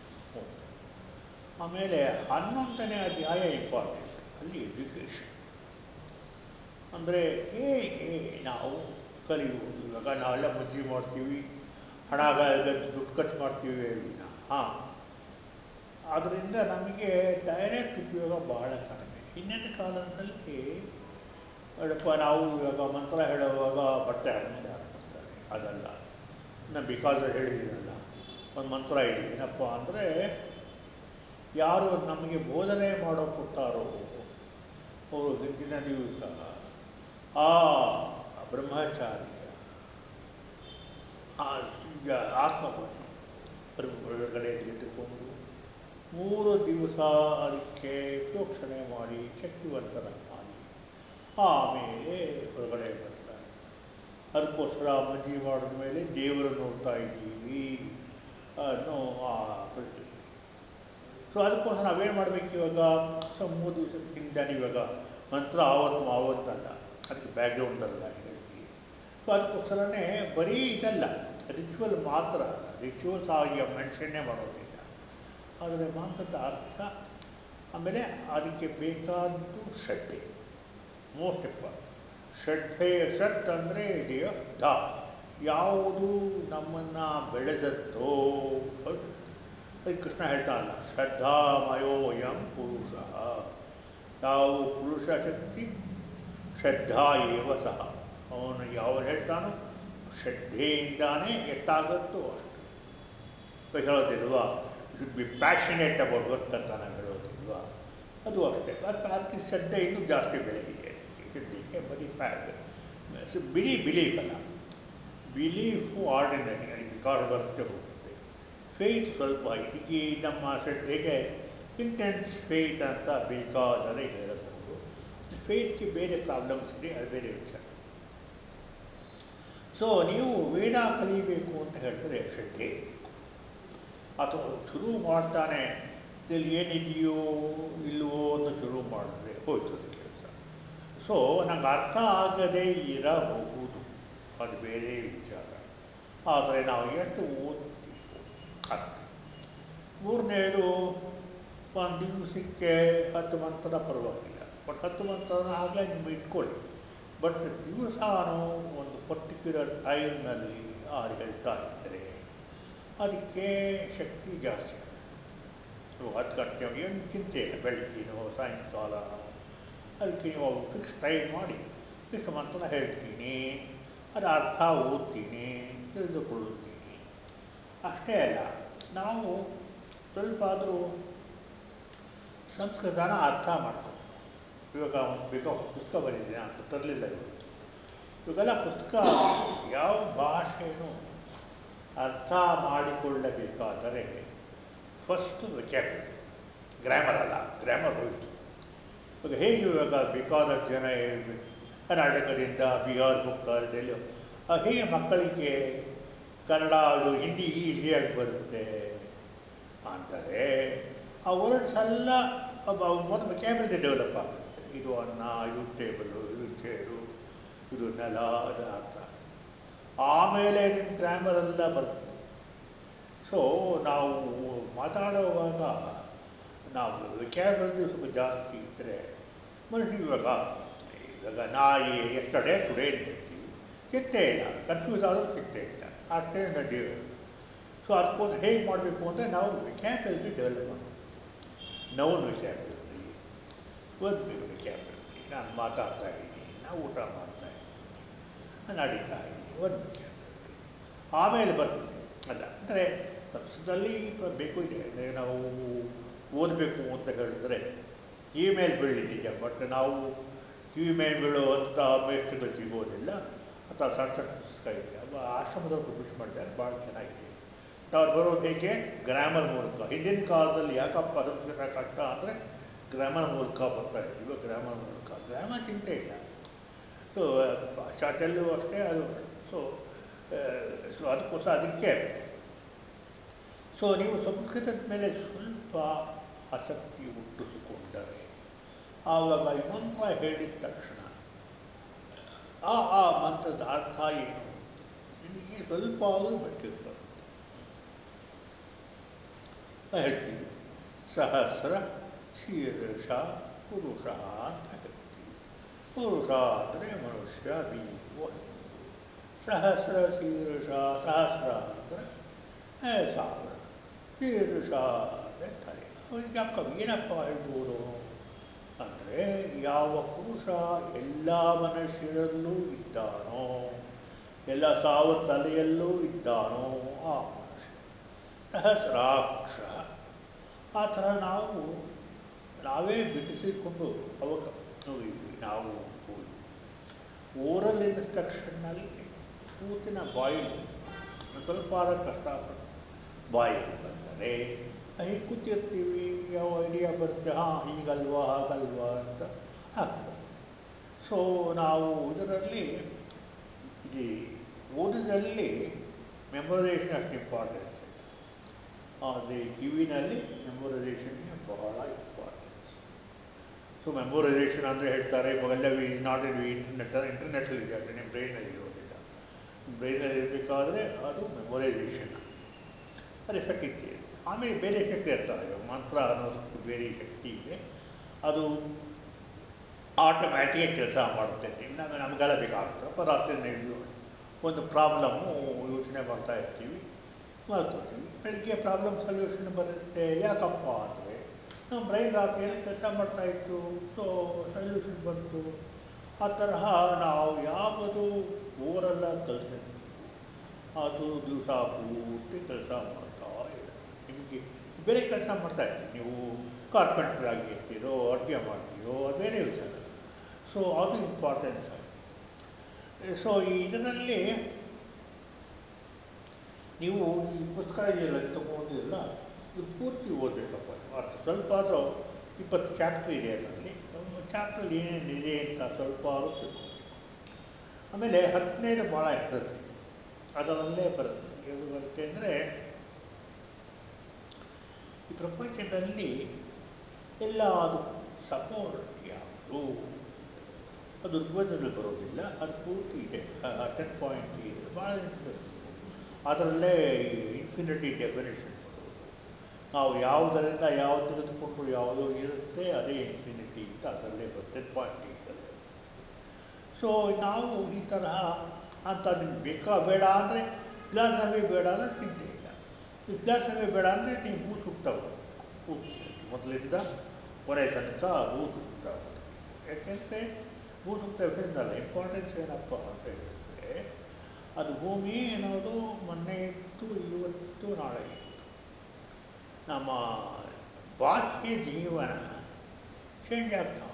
ಆಮೇಲೆ ಹನ್ನೊಂದನೇ ಅಧ್ಯಾಯ ಇಂಪಾರ್ಟೆಂಟ್ ಅಲ್ಲಿ ಎಜುಕೇಷನ್ ಅಂದರೆ ಹೇಗೆ ನಾವು ಕಲಿಯುವುದು ಇವಾಗ ನಾವೆಲ್ಲ ಮಜ್ಜಿ ಮಾಡ್ತೀವಿ ಹಣ ಗ- ದುಡ್ಡು ಖರ್ಚು ಮಾಡ್ತೀವಿ ಹಾಂ ಅದರಿಂದ ನಮಗೆ ಡೈರೆಕ್ಟ್ ಉಪಯೋಗ ಬಹಳ ಕಡಿಮೆ ಹಿಂದಿನ ಕಾಲದಲ್ಲಿ ಹೇಳಪ್ಪ ನಾವು ಇವಾಗ ಮಂತ್ರ ಹೇಳುವಾಗ ಬಟ್ಟೆ ಹಾಕ್ಕೊಂಡು ಹಾಕ್ತಾರೆ ಅದಲ್ಲ ನಾನು ಬಿಕಾಸ್ ಹೇಳಿದ್ದೀನಲ್ಲ ಒಂದು ಮಂತ್ರ ಇದೆ ಏನಪ್ಪ ಅಂದರೆ ಯಾರು ನಮಗೆ ಬೋಧನೆ ಮಾಡೋ ಕೊಟ್ಟಾರೋ ಅವರು ಹಿಂದಿನ ದಿವಸ ಆ ಬ್ರಹ್ಮಚಾರಿಯ ಆ ಈಗ ಆತ್ಮವನ್ನು ಹೊರಗಡೆ ಎದ್ದುಕೊಂಡು ಮೂರು ದಿವಸ ಅದಕ್ಕೆ ಪ್ರೋಕ್ಷಣೆ ಮಾಡಿ ಶಕ್ತಿವಂತರ ಮಾಡಿ ಆಮೇಲೆ ಹೊರಗಡೆ ಬರ್ತಾರೆ ಅದಕ್ಕೋಸ್ಕರ ಮಜ್ಜಿ ಮಾಡಿದ ಮೇಲೆ ದೇವರು ನೋಡ್ತಾ ಇದ್ದೀವಿ ಅನ್ನೋ ಆ ಪ್ರತಿ ಸೊ ಅದಕ್ಕೋಸ್ಕರ ನಾವೇನು ಮಾಡಬೇಕು ಇವಾಗ ಸೊ ಮೂರು ದಿವಸಕ್ಕಿಂತ ಇವಾಗ ಮಂತ್ರ ಆವತ್ತು ಆವತ್ತಲ್ಲ ಅದಕ್ಕೆ ಬ್ಯಾಕ್ಗ್ರೌಂಡ್ ಅಲ್ಲ ಹೇಳ್ತೀವಿ ಸೊ ಅದಕ್ಕೋಸ್ಕರನೇ ಬರೀ ಇದಲ್ಲ ರಿಚುವಲ್ ಮಾತ್ರ ರಿಚುವಲ್ಸ್ ಆಗಿ ಮೆನ್ಷನ್ನೇ ಮಾಡೋದಿಲ್ಲ ಆದರೆ ಮಾಂಸದ ಅರ್ಥ ಆಮೇಲೆ ಅದಕ್ಕೆ ಬೇಕಾದ್ದು ಶ್ರದ್ಧೆ ಮೋಸ್ಟ್ ಇಂಪಾರ್ಟೆಂಟ್ ಶ್ರದ್ಧೆ ಶ್ರದ್ಧ ಅಂದರೆ ಇದೆಯೋ ಧ ಯಾವುದು ನಮ್ಮನ್ನು ಬೆಳೆದತ್ತೋ ಹೌದು ಅದಕ್ಕೆ ಕೃಷ್ಣ ಹೇಳ್ತಾನಲ್ಲ ಶ್ರದ್ಧಾಮಯೋಯಂ ಪುರುಷ ಯಾವ ಪುರುಷ ಶಕ್ತಿ ಶ್ರದ್ಧಾ ಏವ ಸಹ ಅವನು ಯಾವ ಹೇಳ್ತಾನೋ ಶ್ರದ್ಧೆಯಿಂದಾನೇ ಎಷ್ಟಾಗುತ್ತೋ ಅಷ್ಟು ಇವಾಗ ಹೇಳೋದಿಲ್ವಾ should be passionate about work ಅಂತ ನಾವು ಹೇಳೋದಿಲ್ವಾ ಅದು ಅಷ್ಟೇ ಅದಕ್ಕೆ ಅದಕ್ಕೆ ಶ್ರದ್ಧೆ ಇನ್ನೂ ಜಾಸ್ತಿ ಬೆಳೆದಿದೆ ಶ್ರದ್ಧೆಗೆ ಬರೀ ಪ್ಯಾಕ್ ಬಿಲಿ ಬಿಲೀಫ್ ಅಲ್ಲ ಬಿಲೀಫು ಆರ್ಡಿನರಿ ಅಲ್ಲಿ ಬೇಕಾದ್ರೆ ಬರುತ್ತೆ ಹೋಗುತ್ತೆ ಫೇತ್ ಸ್ವಲ್ಪ ಇದಕ್ಕೆ ನಮ್ಮ ಶ್ರದ್ಧೆಗೆ ಇಂಟೆನ್ಸ್ ಫೇತ್ ಅಂತ ಬೇಕಾದರೆ ಹೇಳಬಹುದು ಫೇತ್ಗೆ ಬೇರೆ ಪ್ರಾಬ್ಲಮ್ಸ್ ಇದೆ ಅದು ಬೇರೆ ವಿಚಾರ ಸೊ ನೀವು ವೇದ ಕಲಿಬೇಕು ಅಂತ ಹೇಳಿದ್ರೆ ಶ್ರದ್ಧೆ ಅಥವಾ ಶುರು ಮಾಡ್ತಾನೆ ಇಲ್ಲಿ ಏನಿದೆಯೋ ಇಲ್ವೋ ಅಂತ ಶುರು ಮಾಡಿದ್ರೆ ಹೋಯ್ತು ಅದು ಕೆಲಸ ಸೊ ನಂಗೆ ಅರ್ಥ ಆಗದೇ ಇರಬಹುದು ಅದು ಬೇರೆ ವಿಚಾರ ಆದರೆ ನಾವು ಎಷ್ಟು ಓದ್ತೀವಿ ಅರ್ಥ ಮೂರನೇದು ಒಂದು ದಿವಸಕ್ಕೆ ಹತ್ತು ಮಂತ್ರ ಪರವಾಗಿಲ್ಲ ಬಟ್ ಹತ್ತು ಮಂತ್ರ ಆಗಲೇ ನೀವು ಇಟ್ಕೊಳ್ಳಿ ಬಟ್ ದಿವಸಾನು ಒಂದು ಪರ್ಟಿಕ್ಯುಲರ್ ಟೈಮ್ನಲ್ಲಿ ಅವ್ರು ಹೇಳ್ತಾ ಇದ್ದರೆ ಅದಕ್ಕೆ ಶಕ್ತಿ ಜಾಸ್ತಿ ಸೊ ಹತ್ತು ಗಂಟೆ ಏನು ಚಿಂತೆ ಇಲ್ಲ ಬೆಳಗ್ಗಿನೋ ಸಾಯಂಕಾಲ ಅದಕ್ಕೆ ನೀವು ಫಿಕ್ಸ್ ಟೈಮ್ ಮಾಡಿ ಫಿಕ್ಸ್ ಮಂತ್ರ ಹೇಳ್ತೀನಿ ಅದು ಅರ್ಥ ಓದ್ತೀನಿ ತಿಳಿದುಕೊಳ್ಳುತ್ತೀನಿ ಅಷ್ಟೇ ಅಲ್ಲ ನಾವು ಸ್ವಲ್ಪ ಆದರೂ ಸಂಸ್ಕೃತನ ಅರ್ಥ ಮಾಡ್ಕೊಂಡು ಇವಾಗ ಒಂದು ಬೇಗ ಪುಸ್ತಕ ಬರೀತೀನಿ ಅಂತ ತರಲಿಲ್ಲ ಇವತ್ತು ಇವಾಗೆಲ್ಲ ಪುಸ್ತಕ ಯಾವ ಭಾಷೆನೂ ಅರ್ಥ ಮಾಡಿಕೊಳ್ಳಬೇಕಾದರೆ ಫಸ್ಟ್ ವಿಚಾರ ಗ್ರಾಮರ್ ಅಲ್ಲ ಗ್ರಾಮರ್ ಹೋಯಿತು ಇವಾಗ ಹೇಗೆ ಇವಾಗ ಬೇಕಾದಷ್ಟು ಜನ ಹೇಳ್ಬೇಕು ಕರ್ನಾಟಕದಿಂದ ಬಿಹಾರ್ ಹೋಗ್ತಾರೆ ಡೆಲ್ಲಿ ಹೋಗ್ತಾರೆ. ಹೇಗೆ ಮಕ್ಕಳಿಗೆ ಕನ್ನಡ ಅದು ಹಿಂದಿ ಈಸಿಯಾಗಿ ಬರುತ್ತೆ ಅಂತಾರೆ ಆ ವರ್ಡ್ಸ್ ಎಲ್ಲ ಒಂದು ವ್ಯಕ್ಯಾಬಲಿಟಿ ಡೆವಲಪ್ ಆಗುತ್ತೆ ಇದು ಅನ್ನ ಇದು ಟೇಬಲು ಇದು ಚೇರು ಇದು ನೆಲ ಅದು ಅರ್ಥ ಆಮೇಲೆ ನಿಮ್ಮ ಗ್ರಾಮರ್ ಎಲ್ಲ ಬರುತ್ತೆ ಸೊ ನಾವು ಮಾತಾಡುವಾಗ ನಾವು ವಿಚಾರದಲ್ಲಿ ಸ್ವಲ್ಪ ಜಾಸ್ತಿ ಇದ್ದರೆ ಮನುಷ್ಯ ಇವಾಗ ಇವಾಗ ನಾಯಿ ಎಷ್ಟಡೆ ಟುಡೇ ಹೇಳ್ತೀವಿ ಚಿಂತೆ ಇಲ್ಲ ಕನ್ಫ್ಯೂಸ್ ಆದರೂ ಚಿಂತೆ ಇಲ್ಲ ಅಷ್ಟೇ ನಡಿ ಸೊ ಅದಕ್ಕೋಸ್ಕರ ಹೇಗೆ ಮಾಡಬೇಕು ಅಂದರೆ ನಾವು ವಿಚಾರದಲ್ಲಿ ಡೆವಲಪ್ ಮಾಡಬೇಕು ನೌನ್ ವಿಚಾರದಲ್ಲಿ ಓದಬೇಕು ವಿಚಾರದಲ್ಲಿ ನಾನು ಮಾತಾಡ್ತಾ ಇದ್ದೀನಿ ನಾವು ಊಟ ಮಾಡ್ತಾ ಇದ್ದೀನಿ ನಾನು ಅಡಿತಾ ಇದ್ದೀನಿ ಓದಬೇಕು ಆಮೇಲೆ ಬರ್ತದೆ ಅಲ್ಲ ಅಂದರೆ ಸಂಸ್ಕೃತದಲ್ಲಿ ಈಗ ಬೇಕು ಇದೆ ಅಂದರೆ ನಾವು ಓದಬೇಕು ಅಂತ ಹೇಳಿದ್ರೆ ಕಿವಿ ಮೇಲೆ ಬೀಳಿ ನಿಜ ಬಟ್ ನಾವು ಕಿವಿ ಮೇಲೆ ಬೀಳುವಂಥ ಅಭ್ಯರ್ಥಿಗಳು ಸಿಗೋದಿಲ್ಲ ಅಥವಾ ಸಣ್ಣ ಸಣ್ಣ ಪುಸ್ತಕ ಇದೆ ಅವ ಆಶ್ರಮದವ್ರು ಪಬ್ಲಿಷ್ ಮಾಡಿದ್ದಾರೆ ಭಾಳ ಚೆನ್ನಾಗಿದೆ ಅವ್ರು ಬರೋದು ಹೇಗೆ ಗ್ರಾಮರ್ ಮೂಲಕ ಹಿಂದಿನ ಕಾಲದಲ್ಲಿ ಯಾಕಪ್ಪ ಸಂಸ್ಕೃತ ಕಷ್ಟ ಅಂದರೆ ಗ್ರಾಮರ್ ಮೂಲಕ ಬರ್ತಾ ಇತ್ತು ಇವಾಗ ಗ್ರಾಮರ್ ಮೂಲಕ ಗ್ರಾಮರ್ ಚಿಂತೆ ಇಲ್ಲ ಸೊ ಪಾಶ್ಚಾತ್ಯಲ್ಲೂ ಅಷ್ಟೇ ಅದು ಸೊ ಸೊ ಅದಕ್ಕೋಸ್ಕರ ಅದಕ್ಕೆ ಸೊ ನೀವು ಸಂಸ್ಕೃತದ ಮೇಲೆ ಸ್ವಲ್ಪ ಆಸಕ್ತಿ ಹುಟ್ಟಿಸಿಕೊಂಡರೆ ಆವಾಗ ಈ ಮಂತ್ರ ಹೇಳಿದ ತಕ್ಷಣ ಆ ಆ ಮಂತ್ರದ ಅರ್ಥ ಏನು ನಿಮಗೆ ಸ್ವಲ್ಪ ಆದರೂ ಬಟ್ಟಿರ್ತಾರೆ ಹೇಳ್ತೀವಿ ಸಹಸ್ರ ಶೀರ್ಷ ಪುರುಷ ಅಂತ ಹೇಳ್ತೀವಿ ಪುರುಷ ಅಂದರೆ ಮನುಷ್ಯ ಬೀಗುವ ಸಹಸ್ರ ಶೀರ್ಷ ಸಹಸ್ರ ಅಂದರೆ ಸಾವಿರ ಶೀರ್ಷ ಅಂದರೆ ತಲೆ ಈಗ ಕವಿ ಏನಪ್ಪ ಹೇಳ್ಬೋದು ಅಂದರೆ ಯಾವ ಪುರುಷ ಎಲ್ಲ ಮನುಷ್ಯರಲ್ಲೂ ಇದ್ದಾನೋ ಎಲ್ಲ ಸಾವಿರ ತಲೆಯಲ್ಲೂ ಇದ್ದಾನೋ ಆ ಮನುಷ್ಯ ಸಹಸ್ರಾಕ್ಷ ಆ ಥರ ನಾವು ನಾವೇ ಬಿಡಿಸಿಕೊಂಡು ಅವಾಗ ನೋಡಿದ್ವಿ ನಾವು ಓರಲ್ ಇನ್ಸ್ಟ್ರಕ್ಷನ್ನಲ್ಲಿ ಕೂತಿನ ಬಾಯಿಲಿ ಸ್ವಲ್ಪ ಆದ ಕಷ್ಟಪಟ್ಟು ಬಾಯಿಗೆ ಬಂದರೆ ಹೀಗೆ ಕೂತಿರ್ತೀವಿ ಯಾವ ಐಡಿಯಾ ಬರುತ್ತೆ ಹಾಂ ಹೀಗಲ್ವಾ ಹಾಗಲ್ವಾ ಅಂತ ಆಗ್ತದೆ ಸೊ ನಾವು ಇದರಲ್ಲಿ ಈ ಓದಿನಲ್ಲಿ ಮೆಮೊರೈಸೇಷನ್ ಅಷ್ಟು ಇಂಪಾರ್ಟೆನ್ಸ್ ಆದರೆ ಕಿವಿನಲ್ಲಿ ಮೆಮೊರೈಸೇಷನ್ಗೆ ಬಹಳ ಇಂಪಾರ್ಟೆನ್ಸ್ ಸೊ ಮೆಮೊರೈಸೇಷನ್ ಅಂದರೆ ಹೇಳ್ತಾರೆ ಇವಾಗೆಲ್ಲ ವಿ ನಾಟ್ ಇನ್ ಇಂಟರ್ನೆಟ್ ಇಂಟರ್ನೆಟ್ಟಲ್ಲಿ ಇದೆ ಅಷ್ಟೇ ನಿಮ್ಮ ಬ್ರೈನಲ್ಲಿ ಇರೋದಿಲ್ಲ ಬ್ರೈನಲ್ಲಿ ಇರಬೇಕಾದ್ರೆ ಅದು ಮೆಮೊರೈಸೇಷನ್ ಅದು ಎಫೆಕ್ಟ್ ಇದೆ ಆಮೇಲೆ ಬೇರೆ ಶಕ್ತಿ ಇರ್ತಾರೆ ಇವಾಗ ಮಂತ್ರ ಅನ್ನೋದಕ್ಕೆ ಬೇರೆ ಶಕ್ತಿ ಇದೆ ಅದು ಆಟೋಮ್ಯಾಟಿಕ್ ಕೆಲಸ ಮಾಡುತ್ತೆ ಇನ್ನು ನಮಗೆಲ್ಲ ಬೇಕಾಗುತ್ತೆ ಪದಾರ್ಥ ನೀವು ಒಂದು ಪ್ರಾಬ್ಲಮ್ಮು ಯೋಚನೆ ಮಾಡ್ತಾ ಇರ್ತೀವಿ ಮಾಡ್ಕೊತೀವಿ ಬೆಳಿಗ್ಗೆ ಪ್ರಾಬ್ಲಮ್ ಸೊಲ್ಯೂಷನ್ ಬರುತ್ತೆ ಯಾಕಪ್ಪ ಅಂದರೆ ನಮ್ಮ ಬ್ರೈನ್ ರಾತ್ರಿಯಲ್ಲಿ ಕೆಲಸ ಮಾಡ್ತಾ ಇತ್ತು ಸೊ ಸೊಲ್ಯೂಷನ್ ಬಂತು ಆ ತರಹ ನಾವು ಯಾವುದು ಓರೆಲ್ಲ ಕಲಿಸಿದ್ವಿ ಅದು ದಿವಸ ಪೂರ್ತಿ ಕೆಲಸ ಮಾಡ್ತಾ ಇದೆ ನಿಮಗೆ ಬೇರೆ ಕೆಲಸ ಮಾಡ್ತಾ ಇರ್ತೀವಿ ನೀವು ಕಾರ್ಪೆಂಟರ್ ಆಗಿ ಇರ್ತೀರೋ ಅಡುಗೆ ಮಾಡ್ತೀರೋ ಅದು ಬೇರೆ ವಿಚಾರ ಸೊ ಅದು ಇಂಪಾರ್ಟೆನ್ಸ್ ಸೊ ಇದರಲ್ಲಿ ನೀವು ಈ ಪುಸ್ತಕ ಇದೆಯಲ್ಲ ತಗೊಂಡಿಲ್ಲ ಇದು ಪೂರ್ತಿ ಓದಬೇಕಪ್ಪ ಅರ್ಥ ಸ್ವಲ್ಪ ಆದರೂ ಇಪ್ಪತ್ತು ಚಾಪ್ಟರ್ ಇದೆ ಅದರಲ್ಲಿ ಒಂದು ಚಾಪ್ಟರ್ ಏನೇನಿದೆ ಅಂತ ಸ್ವಲ್ಪ ಆದರೂ ತಿಳ್ಕೊಬೇಕು ಆಮೇಲೆ ಹತ್ತನೇದು ಭಾಳ ಇರ್ತದೆ ಅದರಲ್ಲೇ ಬರುತ್ತೆ ಏನು ಬರುತ್ತೆ ಅಂದರೆ ಈ ಪ್ರಪಂಚದಲ್ಲಿ ಎಲ್ಲ ಅದು ಸಪೋರ್ಟ್ ಯಾವುದು ಅದು ಋಗ್ವೇದದಲ್ಲಿ ಬರೋದಿಲ್ಲ ಅದು ಪೂರ್ತಿ ಇದೆ ಟೆನ್ ಪಾಯಿಂಟ್ ಇದೆ ಭಾಳ ಇಂಟ್ರೆಸ್ಟ್ ಅದರಲ್ಲೇ ಇನ್ಫಿನಿಟಿ ಡೆಫಿನೇಷನ್ ನಾವು ಯಾವುದರಿಂದ ಯಾವುದು ತೆಗೆದುಕೊಂಡ್ರು ಯಾವುದು ಇರುತ್ತೆ ಅದೇ ಇನ್ಫಿನಿಟಿ ಅಂತ ಅದರಲ್ಲೇ ಬರುತ್ತೆ ಪಾಯಿಂಟ್ ಇರ್ತದೆ ಸೊ ನಾವು ಈ ತರಹ ಅಂತ ನಿಮ್ಗೆ ಬೇಕಾ ಬೇಡ ಅಂದರೆ ವಿಲಾಸವೇ ಬೇಡ ಅಂದರೆ ಚಿಂತೆ ಇಲ್ಲ ವಿಲಾಸವೇ ಬೇಡ ಅಂದರೆ ನೀವು ಹೂ ಸುಟ್ಟವು ಮೊದಲಿಂದ ಕೊನೆ ತನಕ ಹೂ ಸುತ್ತ ಯಾಕೆಂದರೆ ಹೂ ಸುತ್ತ ಇದಲ್ಲ ಇಂಪಾರ್ಟೆನ್ಸ್ ಏನಪ್ಪ ಅಂತ ಹೇಳಿದ್ರೆ ಅದು ಭೂಮಿ ಅನ್ನೋದು ಮೊನ್ನೆ ಇತ್ತು ಇವತ್ತು ನಾಳೆ ಇತ್ತು ನಮ್ಮ ಬಾಹ್ಯ ಜೀವನ ಚೇಂಜ್ ಆಗ್ತಾವೆ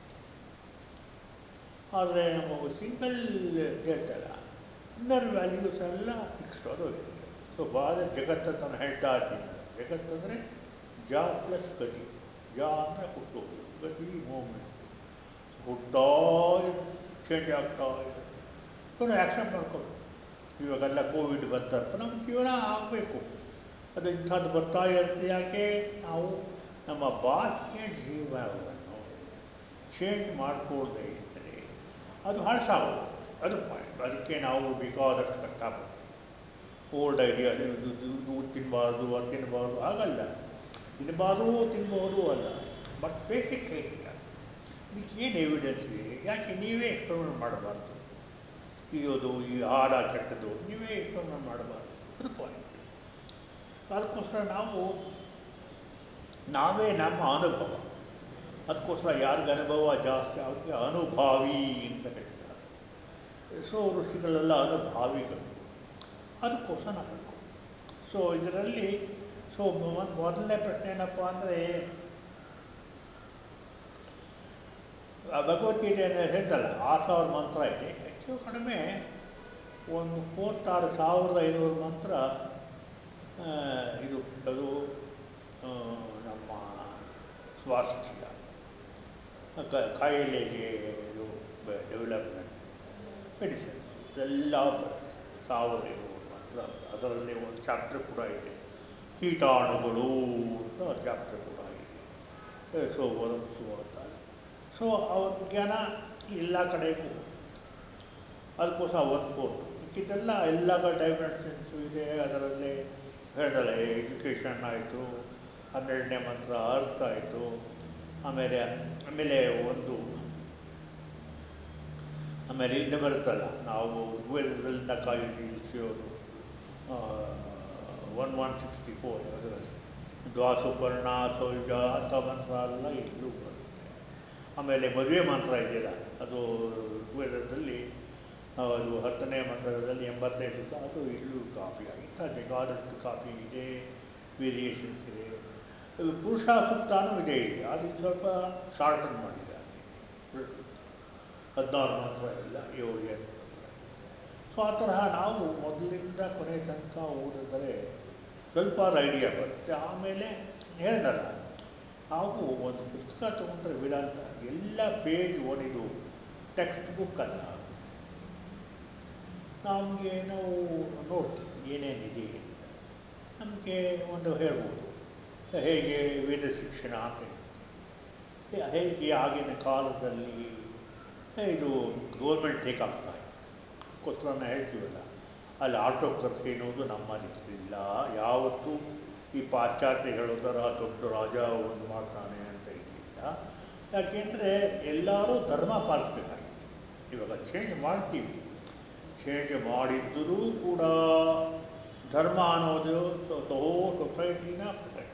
ಆದರೆ ನಮ್ಮ ಸಿಂಗಲ್ ಹೇಳ್ತಲ್ಲ ಇನ್ನರ್ ವ್ಯಾಲ್ಯೂಸ್ ಎಲ್ಲ ಫಿಕ್ಸ್ಡ್ ಅದು ಇರುತ್ತೆ ಸೊ ಭಾಳ ಜಗತ್ತನ್ನು ಹೇಳ್ತಾ ಇದ್ದೀನಿ ಜಗತ್ತಂದರೆ ಜಾ ಪ್ಲಸ್ ಗತಿ ಜಾ ಅಂದರೆ ಹುಟ್ಟೋದು ಗತಿ ಮೂಮೆಂಟ್ ಹುಟ್ಟಾ ಚೇಂಜ್ ಆಗ್ತಾ ಇದೆ ಸೊ ಆ್ಯಕ್ಷನ್ ಮಾಡ್ಕೊಂಡು ಇವಾಗೆಲ್ಲ ಕೋವಿಡ್ ಬಂತಂತ ನಮ್ಮ ಜೀವನ ಆಗಬೇಕು ಅದು ಇಂಥದ್ದು ಬರ್ತಾ ಇರುತ್ತೆ ಯಾಕೆ ನಾವು ನಮ್ಮ ಬಾಹ್ಯ ಜೀವನವನ್ನು ಚೇಂಜ್ ಮಾಡಿಕೊಳ್ಳದೆ ಇದ್ದರೆ ಅದು ಹಳಸಾಗೋದು ಅದು ಪಾಯಿಂಟ್ ಅದಕ್ಕೆ ನಾವು ಬೇಕಾದಷ್ಟು ಕಷ್ಟಪಡ್ತೀವಿ ಓಲ್ಡ್ ಐಡಿಯಾ ಇದು ತಿನ್ನಬಾರ್ದು ಅದು ತಿನ್ನಬಾರ್ದು ಹಾಗಲ್ಲ ತಿನ್ನಬಾರ್ದು ತಿನ್ಬೋದು ಅಲ್ಲ ಬಟ್ ಬೇಸಿಕ್ ಐಡಿಯಾ ಇದಕ್ಕೆ ಏನು ಎವಿಡೆನ್ಸ್ ಇದೆ ಯಾಕೆ ನೀವೇ ಎಕ್ಸ್ಪೆರಿಮೆಂಟ್ ಮಾಡಬಾರ್ದು ಇರೋದು ಈ ಆಹಾರ ಕೆಟ್ಟದ್ದು ನೀವೇ ಎಕ್ಸ್ಪೆರಿಮೆಂಟ್ ಮಾಡಬಾರ್ದು ಅದು ಪಾಯಿಂಟ್ ಅದಕ್ಕೋಸ್ಕರ ನಾವು ನಾವೇ ನಮ್ಮ ಅನುಭವ ಅದಕ್ಕೋಸ್ಕರ ಯಾರಿಗೆ ಅನುಭವ ಜಾಸ್ತಿ ಅವ್ರಿಗೆ ಅನುಭಾವಿ ಅಂತ ಹೇಳ್ತಾರೆ ಸೊ ಋಷಿಗಳೆಲ್ಲ ಅನುಭಾವಿಗಳು ಅದಕ್ಕೋಸ್ಕರ ನಾವು ಸೊ ಇದರಲ್ಲಿ ಸೊ ಮೊದಲನೇ ಪ್ರಶ್ನೆ ಏನಪ್ಪ ಅಂದರೆ ಭಗವದ್ಗೀತೆಯನ್ನು ಹೇಳ್ತಲ್ಲ ಆರು ಸಾವಿರ ಮಂತ್ರ ಇದೆ ಹೆಚ್ಚು ಕಡಿಮೆ ಒಂದು ಮೂವತ್ತಾರು ಸಾವಿರದ ಐನೂರು ಮಂತ್ರ ಇದು ಅದು ನಮ್ಮ ಸ್ವಾಸ್ಥ್ಯ ಕಾಯಿಲೆಗೆ ಇದು ಡೆವಲಪ್ಮೆಂಟ್ ಮೆಡಿಸಿನ್ ಇದೆಲ್ಲ ಬರುತ್ತೆ ಸಾವಿರದ ಐನೂರು ಮಂತ್ರ ಅದರಲ್ಲಿ ಒಂದು ಚಾಪ್ಟರ್ ಕೂಡ ಇದೆ ಕೀಟಾಣುಗಳು ಅಂತ ಚಾಪ್ಟರ್ ಕೂಡ ಇದೆ ಸೊ ಒಂದು ಅಂತಾರೆ ಸೊ ಅವ್ರ ಜ್ಞಾನ ಎಲ್ಲ ಕಡೆಗೂ ಅದಕ್ಕೋಸ್ಕರ ಓದ್ಬೋದು ಇದೆಲ್ಲ ಎಲ್ಲ ಡೈಮೆನ್ಷನ್ಸು ಇದೆ ಅದರಲ್ಲಿ ಹೇಳಿದಲ್ಲ ಎಜುಕೇಷನ್ ಆಯಿತು ಹನ್ನೆರಡನೇ ಮಂತ್ರ ಅರ್ಥ ಆಯಿತು ಆಮೇಲೆ ಆಮೇಲೆ ಒಂದು ಆಮೇಲೆ ಇಲ್ಲಿ ಬರುತ್ತಲ್ಲ ನಾವು ಋಗ್ವೇದದಲ್ಲಿಂದ ಕಾಯಿ ಇಳಿಸಿಯೋದು ಒನ್ ಒನ್ ಸಿಕ್ಸ್ಟಿ ಫೋರ್ ಅದರಲ್ಲಿ ದ್ವಾಸುಪರ್ಣ ಸೌಜ ಅಂತ ಮಂತ್ರ ಎಲ್ಲ ಇಲ್ಲೂ ಬರುತ್ತೆ ಆಮೇಲೆ ಮದುವೆ ಮಂತ್ರ ಇದೆಯಲ್ಲ ಅದು ಋಗ್ವೇದದಲ್ಲಿ ಅದು ಹತ್ತನೇ ಮಂತ್ರದಲ್ಲಿ ಎಂಬತ್ತೈದು ಅದು ಇಲ್ಲೂ ಕಾಪಿ ಇಂಥ ಬೇಕಾದಷ್ಟು ಕಾಪಿ ಇದೆ ವೇರಿಯೇಷನ್ಸ್ ಇದೆ ಇದು ಪುರುಷ ಸುತ್ತಾನೂ ಇದೆ ಇದೆ ಅದು ಸ್ವಲ್ಪ ಶಾರ್ಟನ್ ಮಾಡಿದ್ದಾರೆ ಹದಿನಾರು ಮಂತ್ರ ಇಲ್ಲ ಏಳು ಎಂಟು ಸೊ ಆ ತರಹ ನಾವು ಮೊದಲಿಂದ ಕೊನೆ ತನಕ ಓದಿದರೆ ಸ್ವಲ್ಪ ಐಡಿಯಾ ಬರುತ್ತೆ ಆಮೇಲೆ ಹೇಳ್ದಲ್ಲ ನಾವು ಒಂದು ಪುಸ್ತಕ ತೊಗೊಂಡ್ರೆ ವಿಳಾಸ ಎಲ್ಲ ಪೇಜ್ ಓದಿದು ಟೆಕ್ಸ್ಟ್ ಬುಕ್ ಅಲ್ಲ ನಮಗೆ ನಾವು ನೋಡ್ತೀವಿ ಏನೇನಿದೆ ನಮಗೆ ಒಂದು ಹೇಳ್ಬೋದು ಹೇಗೆ ವೇದ ಶಿಕ್ಷಣ ಅಂತ ಹೇಗೆ ಆಗಿನ ಕಾಲದಲ್ಲಿ ಇದು ಗೌರ್ಮೆಂಟ್ ಟೇಕಾಗ್ತಾ ಕೊತ್ತಲನ್ನ ಹೇಳ್ತೀವಲ್ಲ ಅಲ್ಲಿ ಆಟೋಕ್ರಸಿ ಅನ್ನೋದು ನಮ್ಮದಿರಲಿಲ್ಲ ಯಾವತ್ತೂ ಈ ಪಾಶ್ಚಾತ್ಯ ಹೇಳೋದರ ದೊಡ್ಡ ರಾಜ ಒಂದು ಮಾಡ್ತಾನೆ ಅಂತ ಇರಲಿಲ್ಲ ಯಾಕೆಂದರೆ ಎಲ್ಲರೂ ಧರ್ಮ ಪಾಲಿಸಬೇಕಾಗಿತ್ತು ಇವಾಗ ಚೇಂಜ್ ಮಾಡ್ತೀವಿ ಚೇಂಜ್ ಮಾಡಿದ್ದರೂ ಕೂಡ ಧರ್ಮ ಅನ್ನೋದು ಹೋ ಸೊಸೈಟಿನ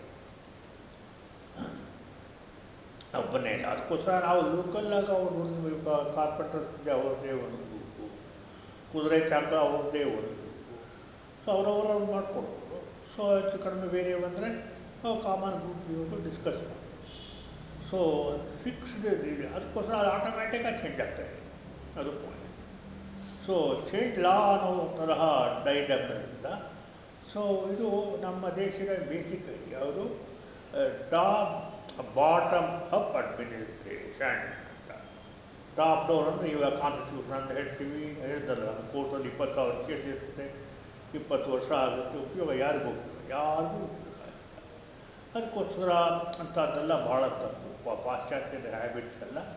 ಒಬ್ಬನೇ ಇಲ್ಲ ಅದಕ್ಕೋಸ್ಕರ ನಾವು ಲೋಕಲ್ಲಾಗ ಅವ್ರು ಕಾರ್ಪೆಂಟರ್ಸ್ಗೆ ಅವ್ರದ್ದೇ ಒಂದು ಗ್ರೂಪು ಕುದುರೆ ಚಾಕ ಅವ್ರದ್ದೇ ಒಂದು ಗ್ರೂಪು ಸೊ ಅವರವರವ್ರು ಮಾಡಿಕೊಡ್ಬೋದು ಸೊ ಹೆಚ್ಚು ಕಡಿಮೆ ಬೇರೆ ಬಂದರೆ ನಾವು ಕಾಮನ್ ಗ್ರೂಪ್ ಇವರು ಡಿಸ್ಕಸ್ ಮಾಡ್ತೀವಿ ಸೊ ಫಿಕ್ಸ್ಡ್ ಇದೆ ಅದಕ್ಕೋಸ್ಕರ ಅದು ಆಟೋಮ್ಯಾಟಿಕಾಗಿ ಚೇಂಜ್ ಆಗ್ತಾ ಇದೆ ಅದು ಪಾಯಿಂಟ್ ಸೊ ಚೇಂಜ್ ಲಾ ಅನ್ನೋ ತರಹ ಡೈಡಮ್ನಿಂದ ಸೊ ಇದು ನಮ್ಮ ದೇಶದ ಬೇಸಿಕ್ ಯಾವುದು ಟಾಪ್ ಬಾಟಮ್ ಅಪ್ ಅಡ್ಮಿನಿಸ್ಟ್ರೇಷನ್ ಅಂತ ಟಾಪ್ ಡೌನ್ ಅಂದರೆ ಇವಾಗ ಕಾನ್ಸ್ಟಿಟ್ಯೂಷನ್ ಅಂತ ಹೇಳ್ತೀವಿ ಹೇಳ್ದಲ್ಲ ನಮ್ಮ ಕೋರ್ಟಲ್ಲಿ ಇಪ್ಪತ್ತು ಸಾವಿರ ಕೇಸ್ ಇರುತ್ತೆ ಇಪ್ಪತ್ತು ವರ್ಷ ಆಗುತ್ತೆ ಉಪಯೋಗ ಯಾರಿಗೂ ಹೋಗ್ತದೆ ಯಾರಿಗೂ ಅದಕ್ಕೋಸ್ಕರ ಅಂಥದ್ದೆಲ್ಲ ಭಾಳ ತಪ್ಪು ಪಾಶ್ಚಾತ್ಯದ ಹ್ಯಾಬಿಟ್ಸ್ ಎಲ್ಲ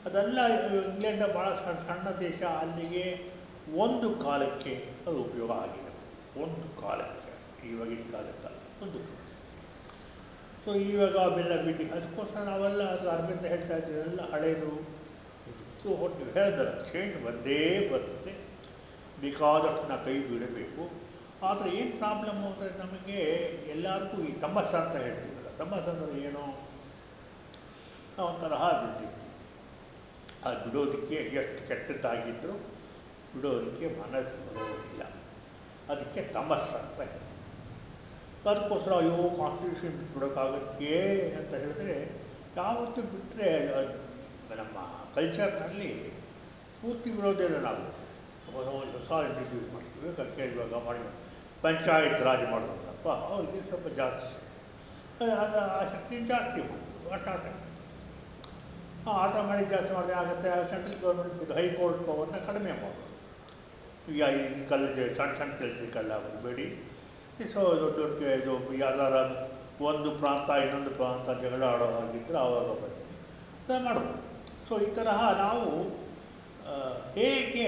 ಅದೆಲ್ಲ ಇಂಗ್ಲೆಂಡ್ ಭಾಳ ಸಣ್ಣ ಸಣ್ಣ ದೇಶ ಅಲ್ಲಿಗೆ ಒಂದು ಕಾಲಕ್ಕೆ ಅದು ಉಪಯೋಗ ಆಗಿದೆ ಒಂದು ಕಾಲಕ್ಕೆ ಇವಾಗಿನ ಕಾಲಕ್ಕೆ ಒಂದು ಕಾಲ ಸೊ ಇವಾಗ ಅವೆಲ್ಲ ಬಿಟ್ಟು ಅದಕ್ಕೋಸ್ಕರ ನಾವೆಲ್ಲ ಅದು ಅರವಿಂದ ಹೇಳ್ತಾ ಇದ್ದೀವೆಲ್ಲ ಹಳೇದು ಸೊ ಒಟ್ಟು ಹೇಳಿದ್ರೆ ಚೇಂಜ್ ಬಂದೇ ಬರುತ್ತೆ ಬೇಕಾದಷ್ಟು ನಾವು ಕೈ ಬಿಡಬೇಕು ಆದರೆ ಏನು ಪ್ರಾಬ್ಲಮ್ಮು ಅಂದರೆ ನಮಗೆ ಎಲ್ಲರಿಗೂ ಈ ತಮಸ್ಸ ಅಂತ ಹೇಳ್ತೀವಲ್ಲ ತಮಸ್ಸ ಅಂದರೆ ಏನು ನಾವು ತರಹ ಬಿಡ್ತೀವಿ ಅದು ಬಿಡೋದಕ್ಕೆ ಎಷ್ಟು ಕೆಟ್ಟದ್ದಾಗಿದ್ದರೂ ಬಿಡೋದಕ್ಕೆ ಮನಸ್ಸು ಬರೋದಿಲ್ಲ ಅದಕ್ಕೆ ತಮಸ್ಸ ಅಂತ ಹೇಳ್ತೀವಿ ಅದಕ್ಕೋಸ್ಕರ ಅಯ್ಯೋ ಕಾನ್ಸ್ಟಿಟ್ಯೂಷನ್ ಬಿಡೋಕ್ಕಾಗತ್ತೆ ಅಂತ ಹೇಳಿದ್ರೆ ಯಾವತ್ತೂ ಬಿಟ್ಟರೆ ನಮ್ಮ ಕಲ್ಚರ್ನಲ್ಲಿ ಪೂರ್ತಿ ಬಿಡೋದಿಲ್ಲ ನಾವು ಹೊಸ ಹೊಸ ಇಂಟ್ರಡ್ಯೂಸ್ ಮಾಡ್ತೀವಿ ಅದಕ್ಕೆ ಇವಾಗ ಮಾಡಿ ಪಂಚಾಯತ್ ರಾಜ್ ಮಾಡೋದಪ್ಪ ಅವ್ರಿಗೆ ಸ್ವಲ್ಪ ಜಾಸ್ತಿ ಅದು ಅದು ಆ ಶಕ್ತಿ ಜಾಸ್ತಿ ಮಾಡೋದು ಆಟ ಆಟ ಆ ಆಟ ಮಾಡಿ ಜಾಸ್ತಿ ಮಾಡಿದ್ರೆ ಆಗುತ್ತೆ ಸೆಂಟ್ರಲ್ ಗೌರ್ಮೆಂಟ್ ಹೈಕೋರ್ಟ್ ಪವರ್ನ ಕಡಿಮೆ ಮಾಡೋದು ಈಗ ಈ ಕಲ್ಲ ಸಣ್ಣ ಸಣ್ಣ ಕೆಲಸಕ್ಕೆಲ್ಲ ಬಿಡಬೇಡಿ ಸೊ ದೊಡ್ಡ ದೊಡ್ಡ ಇದು ಯಾವ್ದಾರ ಒಂದು ಪ್ರಾಂತ ಇನ್ನೊಂದು ಪ್ರಾಂತ ಜಗಳ ಆಡೋ ಹಾಗಿದ್ರೆ ಆವಾಗ ಬರ್ತೀನಿ ಅದನ್ನ ಮಾಡ್ಬೋದು ಸೊ ಈ ತರಹ ನಾವು ಆ, ಹೇಗೆ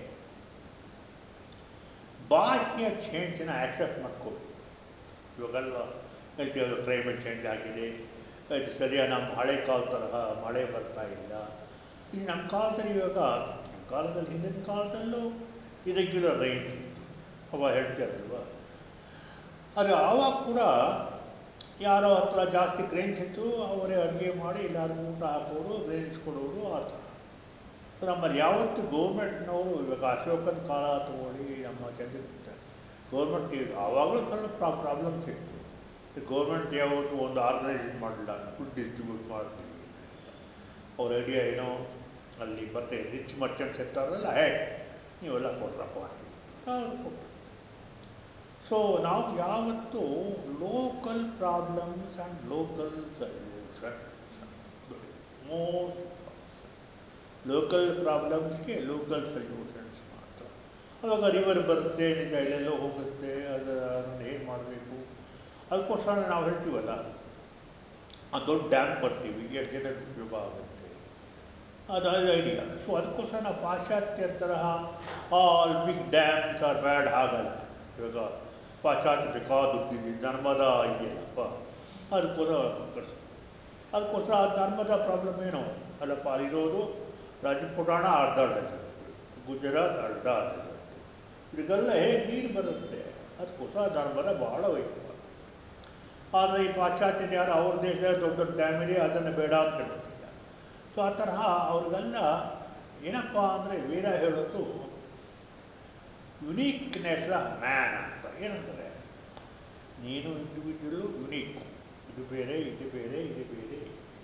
ಬಾಹ್ಯ ಚೇಂಜನ್ನ ಆಕ್ಸೆಪ್ಟ್ ಮಾಡ್ಕೋಬೇಕು ಇವಾಗೆಲ್ಲ ಹೇಳ್ತೀವಿ ಕ್ಲೈಮೇಟ್ ಚೇಂಜ್ ಆಗಿದೆ ಅದು ಸರಿಯಾಗಿ ನಮ್ಮ ಹಳೆ ಕಾಲ ತರಹ ಮಳೆ ಬರ್ತಾ ಇಲ್ಲ ಈಗ ನಮ್ಮ ಕಾಲದಲ್ಲಿ ಇವಾಗ ನಮ್ಮ ಕಾಲದಲ್ಲಿ ಹಿಂದಿನ ಕಾಲದಲ್ಲೂ ಇರೆಗ್ಯುಲರ್ ರೈನ್ ಅವ ಹೇಳ್ತಾರಲ್ವ ಅದು ಆವಾಗ ಕೂಡ ಯಾರೋ ಹತ್ರ ಜಾಸ್ತಿ ಗ್ರೈನ್ಸ್ ಇತ್ತು ಅವರೇ ಅಡುಗೆ ಮಾಡಿ ಎಲ್ಲರಿಗೂ ಊಟ ಹಾಕೋರು ಗ್ರೈನ್ಸ್ ಕೊಡೋರು ಆ ಥರ ಸೊ ನಮ್ಮಲ್ಲಿ ಯಾವತ್ತು ಗೌರ್ಮೆಂಟ್ನವರು ಇವಾಗ ಅಶೋಕನ ಕಾಲ ತಗೊಳ್ಳಿ ನಮ್ಮ ಚಂದ್ರಗುಪ್ತ ಗೌರ್ಮೆಂಟ್ ಆವಾಗಲೂ ಸ್ವಲ್ಪ ಪ್ರಾಬ್ಲಮ್ಸ್ ಇತ್ತು ಗೌರ್ಮೆಂಟ್ ಯಾವತ್ತು ಒಂದು ಆರ್ಗನೈಸೇಷನ್ ಮಾಡಲಿಲ್ಲ ಫುಡ್ ಡಿಸ್ಟ್ರಿಬ್ಯೂಟ್ ಮಾಡ್ತೀವಿ ಅವ್ರ ಐಡಿಯಾ ಏನೋ ಅಲ್ಲಿ ಮತ್ತೆ ರಿಚ್ ಮರ್ಚೆಂಟ್ಸ್ ಇರ್ತಾರಲ್ಲ ಹೇ ನೀವೆಲ್ಲ ಕೊಡ್ರಪ್ಪ ಅವ್ರು ಕೊಟ್ಟರು ಸೊ ನಾವು ಯಾವತ್ತು local problems and local solution most local ಪ್ರಾಬ್ಲಮ್ಸ್ಗೆ ಲೋಕಲ್ ಸೊಲ್ಯೂಷನ್ಸ್ ಮಾತ್ರ ಅವಾಗ ರಿವರ್ ಬರುತ್ತೆ ನಿಜ ಎಲ್ಲೆಲ್ಲೋ ಹೋಗುತ್ತೆ ಅದು ಅದನ್ನು ಏನು ಮಾಡಬೇಕು ಅದಕ್ಕೋಸ್ಕರ ನಾವು ಹೇಳ್ತೀವಲ್ಲ ಆ ದೊಡ್ಡ ಡ್ಯಾಮ್ ಬರ್ತೀವಿ ಎಷ್ಟು ಜನ ಉಪಯೋಗ ಆಗುತ್ತೆ ಅದು ಅದು ಐಡಿಯಾ ಸೊ ಅದಕ್ಕೋಸ್ಕರ ನಾವು ಪಾಶ್ಚಾತ್ಯ ತರಹ all big dams are bad ಆಗಲ್ಲ ಇವಾಗ ಪಾಶ್ಚಾತ್ಯ ಬೇಕಾದುಟ್ಟಿದೆ ನರ್ಮದಾ ಇದೆಯಲ್ಲಪ್ಪ ಅದಕ್ಕೋಸ್ಕರ ಕಟ್ಸ್ ಅದಕ್ಕೋಸ್ಕರ ಆ ನರ್ಮದಾ ಪ್ರಾಬ್ಲಮ್ ಏನು ಅಲ್ಲಪ್ಪ ಅಲ್ಲಿರೋದು ರಾಜಪುರಾಣ ಅರ್ಧ ಡಜನ್ ಗುಜರಾತ್ ಅರ್ಧ ಡಜನ್ ಇದಕ್ಕೆಲ್ಲ ಹೇಗೆ ನೀರು ಬರುತ್ತೆ ಅದಕ್ಕೋಸ್ಕರ ನರ್ಮದಾ ಭಾಳ ವೈಯಕ್ತಿಕ ಆದರೆ ಈ ಪಾಶ್ಚಾತ್ಯ ಯಾರು ಅವ್ರ ದೇಶ ದೊಡ್ಡ ದೊಡ್ಡ ಡ್ಯಾಮ್ ಇದೆ ಅದನ್ನು ಬೇಡ ಅಂತ ಹೇಳ್ತಿಲ್ಲ ಸೊ ಆ ತರಹ ಅವ್ರಿಗೆಲ್ಲ ಏನಪ್ಪ ಅಂದರೆ ವೀರ ಹೇಳೋದು ಯುನೀಕ್ನೆಸ್ ಆಫ್ ಮ್ಯಾನ್ ಅಂತ ಏನಂತಾರೆ ನೀನು ಇಂಡಿವಿಜುವಲ್ಲು ಯುನೀಕ್ ಇದು ಬೇರೆ ಇದು ಬೇರೆ ಇದು ಬೇರೆ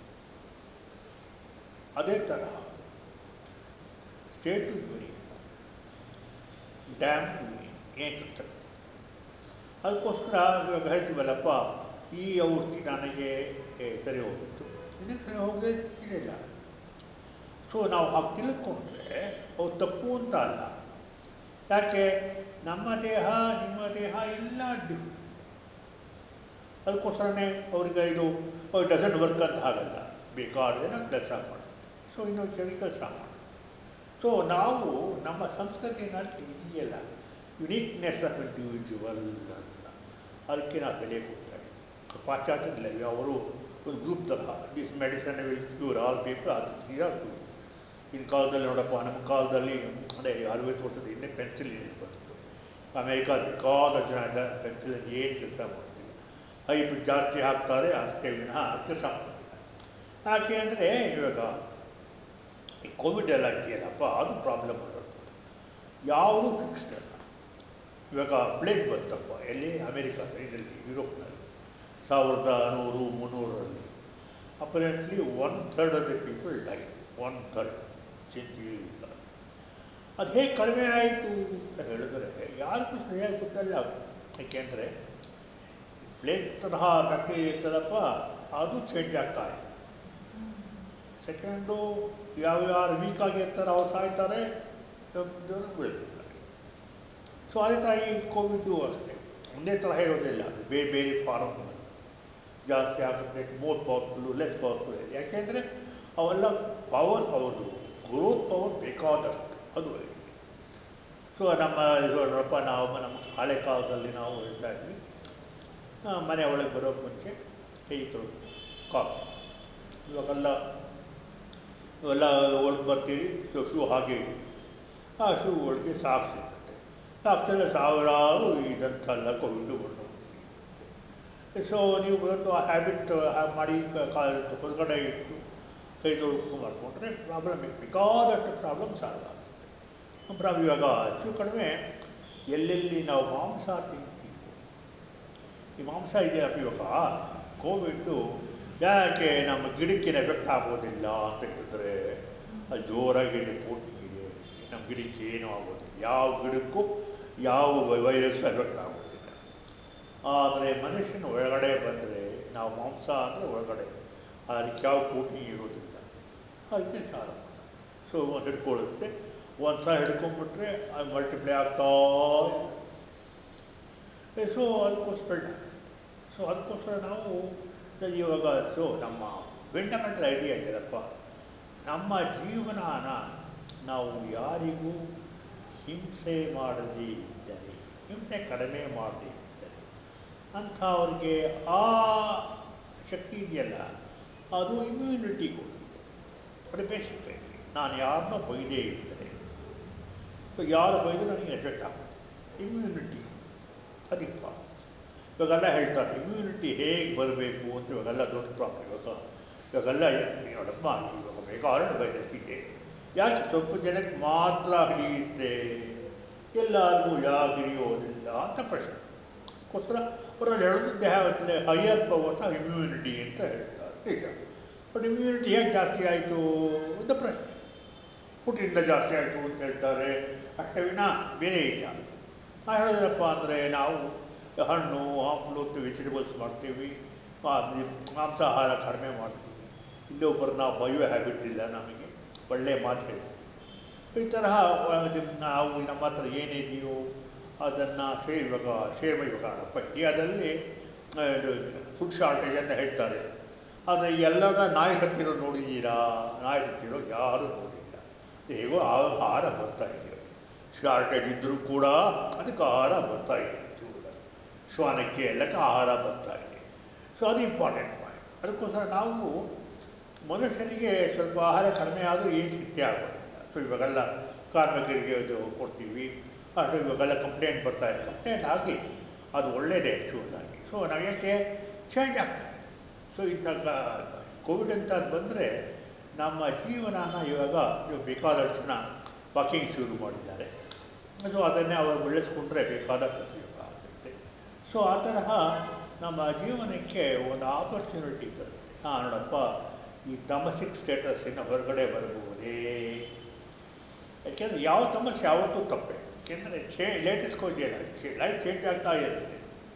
ಅದೇ ತರಹ ಸ್ಟೇಟು ಯುನೀಕ್ ಡ್ಯಾಮ್ ಯುನೀಕ್ ಏಕಿರ್ತದೆ ಅದಕ್ಕೋಸ್ಕರ ಇವಾಗ ಹೇಳ್ತೀವಲ್ಲಪ್ಪ ಈ ಔಷಧಿ ನನಗೆ ಏ, ಸರಿ ಹೋಗಿತ್ತು ಇದಕ್ಕೆ ಸರಿ ಹೋಗದೆ ಇಲ್ಲ ಸೊ ನಾವು ಹಾಗೆ ತಿಳ್ಕೊಂಡ್ರೆ ಅವು ತಪ್ಪು ಅಂತ ಅಲ್ಲ ಯಾಕೆ ನಮ್ಮ ದೇಹ ನಿಮ್ಮ ದೇಹ ಎಲ್ಲ ಡಿಫ್ರೆಂಟ್ ಅದಕ್ಕೋಸ್ಕರನೇ ಅವ್ರಿಗೆ ಇದು ಡಸನ್ ವರ್ಕ್ ಅಂತ ಆಗಲ್ಲ ಬೇಕಾದ್ರೆ ಕೆಲಸ ಮಾಡಿ ಸೊ ಇನ್ನು ಸರಿ ಕೆಲಸ ಮಾಡಿ ಸೊ ನಾವು ನಮ್ಮ ಸಂಸ್ಕೃತಿನಲ್ಲಿ ಇದೆಯಲ್ಲ ಯುನೀಕ್ನೆಸ್ ಆಫ್ ಇಂಡಿವಿಜುವಲ್ ಅಂತ ಅದಕ್ಕೆ ನಾವು ಬೆಲೆ ಕೊಡ್ತಾರೆ ಪಾಶ್ಚಾತ್ಯದಲ್ಲಿ ಅವರು ಒಂದು ಗ್ರೂಪ್ ತರಹ this medicine will cure all people ಅದು ತೀರಾ ಕ್ಯೂರ್ ಇನ್ ಕಾಲದಲ್ಲಿ ನೋಡಪ್ಪ ನಮ್ಮ ಕಾಲದಲ್ಲಿ ಅದೇ ಅರವತ್ತು ವರ್ಷದ ಹಿಂದೆ ಪೆನ್ಸಿಲ್ ಬಂತು ಅಮೇರಿಕಾದ ಬೇಕಾದ ಜನ ಪೆನ್ಸಿಲ್ ಏನು ಕೆಲಸ ಮಾಡ್ತೀವಿ ಹೈಟ್ ಜಾಸ್ತಿ ಹಾಕ್ತಾರೆ ಅಷ್ಟೇ ವಿನಃ ಕೆಲಸ ಮಾಡ್ತಿಲ್ಲ ಯಾಕೆ ಅಂದರೆ ಇವಾಗ ಈ ಕೋವಿಡ್ ಎಲ್ಲ ಇದೆಯಲ್ಲಪ್ಪ ಅದು ಪ್ರಾಬ್ಲಮ್ ಬರೋದು ಯಾವುದು ಫಿಕ್ಸ್ಡ್ ಅಲ್ಲ ಇವಾಗ ಪ್ಲೇಗ್ ಬಂತಪ್ಪ ಎಲ್ಲಿ ಅಮೇರಿಕಾದ ಇದರಲ್ಲಿ ಯುರೋಪ್ನಲ್ಲಿ ಸಾವಿರದ ನೂರು ಮುನ್ನೂರರಲ್ಲಿ apparently one third of the people die one third ಇಲ್ಲ ಅದು ಹೇಗೆ ಕಡಿಮೆ ಆಯಿತು ಅಂತ ಹೇಳಿದ್ರೆ ಯಾರಿಗೂ ಸರಿಯಾಗಿ ಗೊತ್ತಲ್ಲ ಏಕೆಂದರೆ ಪ್ಲೇಗ್ ತರಹ ಬ್ಯಾಕ್ಟೀರಿಯಾ ಇರ್ತದಪ್ಪ ಅದು ಚೇಂಜ್ ಆಗ್ತಾ ಇದೆ ಸೆಕೆಂಡು ಯಾವ ಯಾರು ವೀಕ್ ಆಗಿರ್ತಾರೆ ಅವ್ರು ಸಾಯ್ತಾರೆ ದೇವರು ಬೆಳೆದಿರ್ತಾರೆ ಸೊ ಅದೇ ಥರ ಈ ಕೋವಿಡ್ಡು ಅಷ್ಟೇ ಒಂದೇ ಥರ ಹೇಳೋದಿಲ್ಲ ಬೇರೆ ಬೇರೆ ಫಾರಮ್ ಜಾಸ್ತಿ ಆಗುತ್ತೆ ಮೋರ್ ಪವರ್ಫುಲ್ಲು ಲೆಸ್ ಪವರ್ಫುಲ್ ಯಾಕೆಂದರೆ ಅವೆಲ್ಲ ಪವರ್ ಅವ್ರದ್ದು ಗ್ರೋತ್ ಪವರ್ ಬೇಕಾದಷ್ಟು ಅದು ಸೊ ನಮ್ಮ ಇದರಪ್ಪ ನಾವು ನಮ್ಮ ಹಳೆ ಕಾಲದಲ್ಲಿ ನಾವು ಹೇಳ್ತಾ ಇದ್ವಿ ಆ, ಮನೆ ಒಳಗೆ ಬರೋ ಮುಂಚೆ ಕೈ ತೊಳೆದು ಕಾಫಿ ಇವಾಗೆಲ್ಲ ಇವೆಲ್ಲ ಒಳಗೆ ಬರ್ತೀವಿ ಸೊ ಶೂ ಹಾಗೆ ಇಡಿ. ಆ ಶೂ ಒಳಗೆ ಸಾಕ್ಸ್ ಇರುತ್ತೆ ಸಾಕ್ಸಲ್ಲಿ ಸಾವಿರಾರು ಇದಂತೆಲ್ಲ ಕೋವಿಡ್ ಬಂದು ಸೊ ನೀವು ಬಂದು ಆ ಹ್ಯಾಬಿಟ್ ಮಾಡಿ ಕ- ಕಾ- ಹೊರಗಡೆ ಇಟ್ಟು ಕೈ ತೊಳ್ಕೊಂಡು ಮಾಡ್ಕೊಂಡ್ರೆ ಪ್ರಾಬ್ಲಮ್ ಬೇಕಾದಷ್ಟು ಪ್ರಾಬ್ಲಮ್ ಸಾಲ್ವ್ ಆಗುತ್ತೆ ಪ್ರಾಬ್ಲಮ್ ಇವಾಗ ಹೆಚ್ಚು ಕಡಿಮೆ ಎಲ್ಲೆಲ್ಲಿ ನಾವು ಮಾಂಸ ತಿಂತೀವಿ ಈ ಮಾಂಸ ಇದೆಯಪ್ಪ ಇವಾಗ ಕೋವಿಡ್ಡು ಯಾಕೆ ನಮ್ಮ ಗಿಡಕ್ಕೆ ಎಫೆಕ್ಟ್ ಆಗೋದಿಲ್ಲ ಅಂತ ಹೇಳಿದ್ರೆ ಅದು ಜೋರಾಗಿ ರಿಪೋರ್ಟ್ ಇದೆ ನಮ್ಮ ಗಿಡಕ್ಕೆ ಏನೂ ಆಗೋದಿಲ್ಲ ಯಾವ ಗಿಡಕ್ಕೂ ಯಾವ ವೈರಸ್ ಎಫೆಕ್ಟ್ ಆಗೋದಿಲ್ಲ ಆದರೆ ಮನುಷ್ಯನ ಒಳಗಡೆ ಬಂದರೆ ನಾವು ಮಾಂಸ ಅಂದರೆ ಒಳಗಡೆ ಅದಕ್ಕೆ ಯಾವ ಕೋಟಿಂಗ್ ಇರೋದಿಲ್ಲ ಅದಕ್ಕೆ ಸಾಲ ಸೊ ಒಂದು ಹಿಡ್ಕೊಳ್ಳುತ್ತೆ ಒಂದು ಸಲ ಹಿಡ್ಕೊಂಡ್ಬಿಟ್ರೆ ಅದು ಮಲ್ಟಿಪ್ಲೈ ಆಗ್ತಾ ಸೊ ಅದಕ್ಕೋಸ್ಕರ ಸೊ ಅದಕ್ಕೋಸ್ಕರ ನಾವು ಇವಾಗ ಸೊ ನಮ್ಮ ಫಂಡಮೆಂಟಲ್ ಐಡಿಯಾ ಇದೆಯಲ್ಲಪ್ಪ ನಮ್ಮ ಜೀವನಾನ ನಾವು ಯಾರಿಗೂ ಹಿಂಸೆ ಮಾಡದೇ ಇದ್ದರೆ ಹಿಂಸೆ ಕಡಿಮೆ ಮಾಡದೇ ಇದ್ದರೆ ಅಂಥವ್ರಿಗೆ ಆ ಶಕ್ತಿ ಇದೆಯಲ್ಲ ಅದು ಇಮ್ಯುನಿಟಿ ಕೊಡುತ್ತೆ ಅದು ಬೇಸಿಕ್ ನಾನು ಯಾರನ್ನೋ ಬೈದೇ ಇದ್ದರೆ ಸೊ ಯಾರು ಬೈದು ನನಗೆ ಎಫೆಕ್ಟ್ ಆಗುತ್ತೆ ಇಮ್ಯುನಿಟಿ ಅದಿಪ್ಪ ಇವಾಗೆಲ್ಲ ಹೇಳ್ತಾರೆ ಇಮ್ಯುನಿಟಿ ಹೇಗೆ ಬರಬೇಕು ಅಂತ ಇವಾಗೆಲ್ಲ ದೊಡ್ಡ ಪ್ರಾಬ್ಲಮ್ ಇವಾಗ ಇವಾಗೆಲ್ಲ ನೋಡಪ್ಪ ಇವಾಗ ಬೇಕಾದ್ರೆ ವೈರಸ್ ಇದೆ ಯಾಕೆ ಸ್ವಲ್ಪ ಜನಕ್ಕೆ ಮಾತ್ರ ಹಿಡಿಯುತ್ತೆ ಎಲ್ಲರಿಗೂ ಯಾಕೆ ಹಿಡಿಯೋದಿಲ್ಲ ಅಂತ ಪ್ರಶ್ನೆ ಅದಕ್ಕೋಸ್ಕರ ಅವರಲ್ಲಿ ಹೇಳೋದು ದೇಹ ಹೈಯರ್ ಪವರ್ಸ್ ಆಫ್ ಇಮ್ಯುನಿಟಿ ಅಂತ ಹೇಳ್ತಾರೆ ನಿಜ ಬಟ್ ಇಮ್ಯುನಿಟಿ ಹೇಗೆ ಜಾಸ್ತಿ ಆಯಿತು ಅಂತ ಪ್ರಶ್ನೆ ಹುಟ್ಟಿಂದ ಜಾಸ್ತಿ ಆಯಿತು ಅಂತ ಹೇಳ್ತಾರೆ ಅಷ್ಟೇ ವಿನ ಬೇರೆ ಇಲ್ಲ ನಾ ಹೇಳೋದಪ್ಪ ಅಂದರೆ ನಾವು ಹಣ್ಣು ಹಂಪಲು ವೆಜಿಟೇಬಲ್ಸ್ ಮಾಡ್ತೀವಿ ಆ, ಮಾಂಸಾಹಾರ ಕಡಿಮೆ ಮಾಡ್ತೀವಿ ಇಲ್ಲೊಬ್ಬರು ನಾವು ಬಯೋ ಹ್ಯಾಬಿಟ್ ಇಲ್ಲ ನಮಗೆ ಒಳ್ಳೆಯ ಮಾತು ಹೇಳ್ತೀವಿ ಈ ತರಹ ಒಂದು ನಾವು ನಮ್ಮ ಹತ್ರ ಏನಿದೆಯೋ ಅದನ್ನು ಶೇ ಇವಾಗ ಶೇವ ಇವಾಗ ಪಠ್ಯದಲ್ಲಿ ಫುಡ್ ಶಾರ್ಟೇಜ್ ಅಂತ ಹೇಳ್ತಾರೆ ಆದರೆ ಎಲ್ಲರ ನಾಯಿ ಹತ್ತಿರೋ ನೋಡಿದ್ದೀರಾ ನಾಯಿ ಹತ್ತಿರೋ ಯಾರು ನೋಡಿಲ್ಲ ಹೇಗೋ ಆಹಾರ ಬರ್ತಾ ಇದೆ ಶಾರ್ಟೇಜ್ ಇದ್ದರೂ ಕೂಡ ಅದಕ್ಕೆ ಆಹಾರ ಬರ್ತಾ ಇದೆ ಚೂರು. ಶ್ವಾನಕ್ಕೆ ಎಲ್ಲಕ್ಕೆ ಆಹಾರ ಬರ್ತಾ ಇದೆ ಸೊ ಅದು ಇಂಪಾರ್ಟೆಂಟ್ ಪಾಯಿಂಟ್ ಅದಕ್ಕೋಸ್ಕರ ನಾವು ಮನುಷ್ಯನಿಗೆ ಸ್ವಲ್ಪ ಆಹಾರ ಕಡಿಮೆ ಆದರೂ ಏನು ಶಿಕ್ಷೆ ಆಗೋದಿಲ್ಲ ಸೊ ಇವಾಗೆಲ್ಲ ಕಾರ್ಮಿಕರಿಗೆ ಇದು ಕೊಡ್ತೀವಿ ಅದು ಇವಾಗೆಲ್ಲ ಕಂಪ್ಲೇಂಟ್ ಬರ್ತಾ ಇದೆ ಕಂಪ್ಲೇಂಟ್ ಆಗಿ ಅದು ಒಳ್ಳೆಯದೇ ಆ್ಯಕ್ಚುಲಾಗಿ ಸೊ ನಾವು ಯಾಕೆ ಚೇಂಜ್ ಆಗ್ತದೆ ಸೊ ಇಂಥ ಕೋವಿಡ್ ಅಂತ ಬಂದರೆ ನಮ್ಮ ಜೀವನನ ಇವಾಗ ಇವಾಗ ಬೇಕಾದಷ್ಟು ಜನ ವಾಕಿಂಗ್ ಶುರು ಮಾಡಿದ್ದಾರೆ ಸೊ ಅದನ್ನೇ ಅವರು ಬೆಳೆಸ್ಕೊಂಡ್ರೆ ಬೇಕಾದಷ್ಟು ಉಪಯೋಗ ಆಗುತ್ತೆ ಸೊ ಆ ತರಹ ನಮ್ಮ ಜೀವನಕ್ಕೆ ಒಂದು ಆಪರ್ಚುನಿಟಿ ಬರುತ್ತೆ ಹಾಂ ನೋಡಪ್ಪ ಈ ತಮಸಿಕ್ ಸ್ಟೇಟಸ್ಸಿನ ಹೊರಗಡೆ ಬರಬಹುದೇ ಯಾಕೆಂದರೆ ಯಾವ ಸಮಸ್ಯೆ ಯಾವತ್ತೂ ತಪ್ಪೆ ಯಾಕೆಂದರೆ ಚೇ ಲೇಟೆಸ್ಟ್ ಇದೆಯಲ್ಲ ಲೈಫ್ ಚೇಂಜ್ ಆಗ್ತಾ ಇರುತ್ತೆ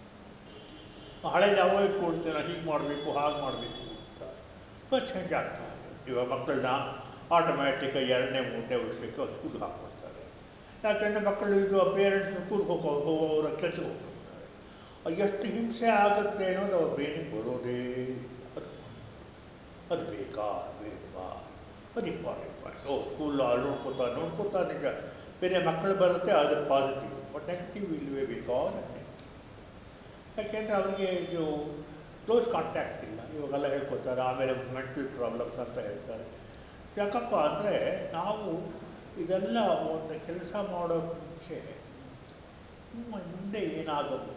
ಹಳೆದು ಅವಾಯ್ಡ್ ಕೊಡ್ತೀರ ಹೀಗೆ ಮಾಡಬೇಕು ಹಾಗೆ ಮಾಡಬೇಕು ಅಂತ ಸೊ ಚೇಂಜ್ ಆಗ್ತಾ ಇದೆ ಇವಾಗ ಮಕ್ಕಳನ್ನ ಆಟೋಮ್ಯಾಟಿಕ್ ಎರಡನೇ ಮೂರನೇ ವರ್ಷಕ್ಕೆ ಸ್ಕೂಲ್ಗೆ ಹಾಕ್ಕೊಡ್ತಾರೆ ಯಾಕೆಂದರೆ ಮಕ್ಕಳು ಇದು ಪೇರೆಂಟ್ಸ್ ಸ್ಕೂಲ್ಗೆ ಹೋಗೋ ಹೋಗೋರ ಕೆಲಸಕ್ಕೆ ಹೋಗ್ತಾರೆ ಅದು ಎಷ್ಟು ಹಿಂಸೆ ಆಗುತ್ತೆ ಅನ್ನೋದು ಅವ್ರ ಬ್ರೈನಿಗೆ ಬರೋದೇ ಅದು ಅದು ಬೇಕಾ ಬೇಡವಾ ಅದು ಇಂಪಾರ್ಟೆಂಟ್ ಪಾಯಿಂಟ್ ಓ ಸ್ಕೂಲ್ ಅಲ್ಲಿ ನೋಡ್ಕೊತಾ ನೋಡ್ಕೊತಾ ನಿಜ ಬೇರೆ ಮಕ್ಕಳು ಬರುತ್ತೆ ಅದು ಪಾಸಿಟಿವ್ ಬಟ್ ನೆಗೆಟಿವ್ ಇಲ್ವೇ ಬೇಕಾ ನೆಗೆಟಿವ್ ಯಾಕೆಂದರೆ ಅವರಿಗೆ ಇದು ಕ್ಲೋಸ್ ಕಾಂಟ್ಯಾಕ್ಟ್ ಇಲ್ಲ ಇವಾಗೆಲ್ಲ ಹೇಳ್ಕೊತಾರೆ ಆಮೇಲೆ ಮೆಂಟಲ್ ಪ್ರಾಬ್ಲಮ್ಸ್ ಅಂತ ಹೇಳ್ತಾರೆ ಯಾಕಪ್ಪ ಅಂದರೆ ನಾವು ಇದೆಲ್ಲ ಒಂದು ಕೆಲಸ ಮಾಡೋ ಮುಂಚೆ ನಿಮ್ಮ ಮುಂದೆ ಏನಾಗೋದು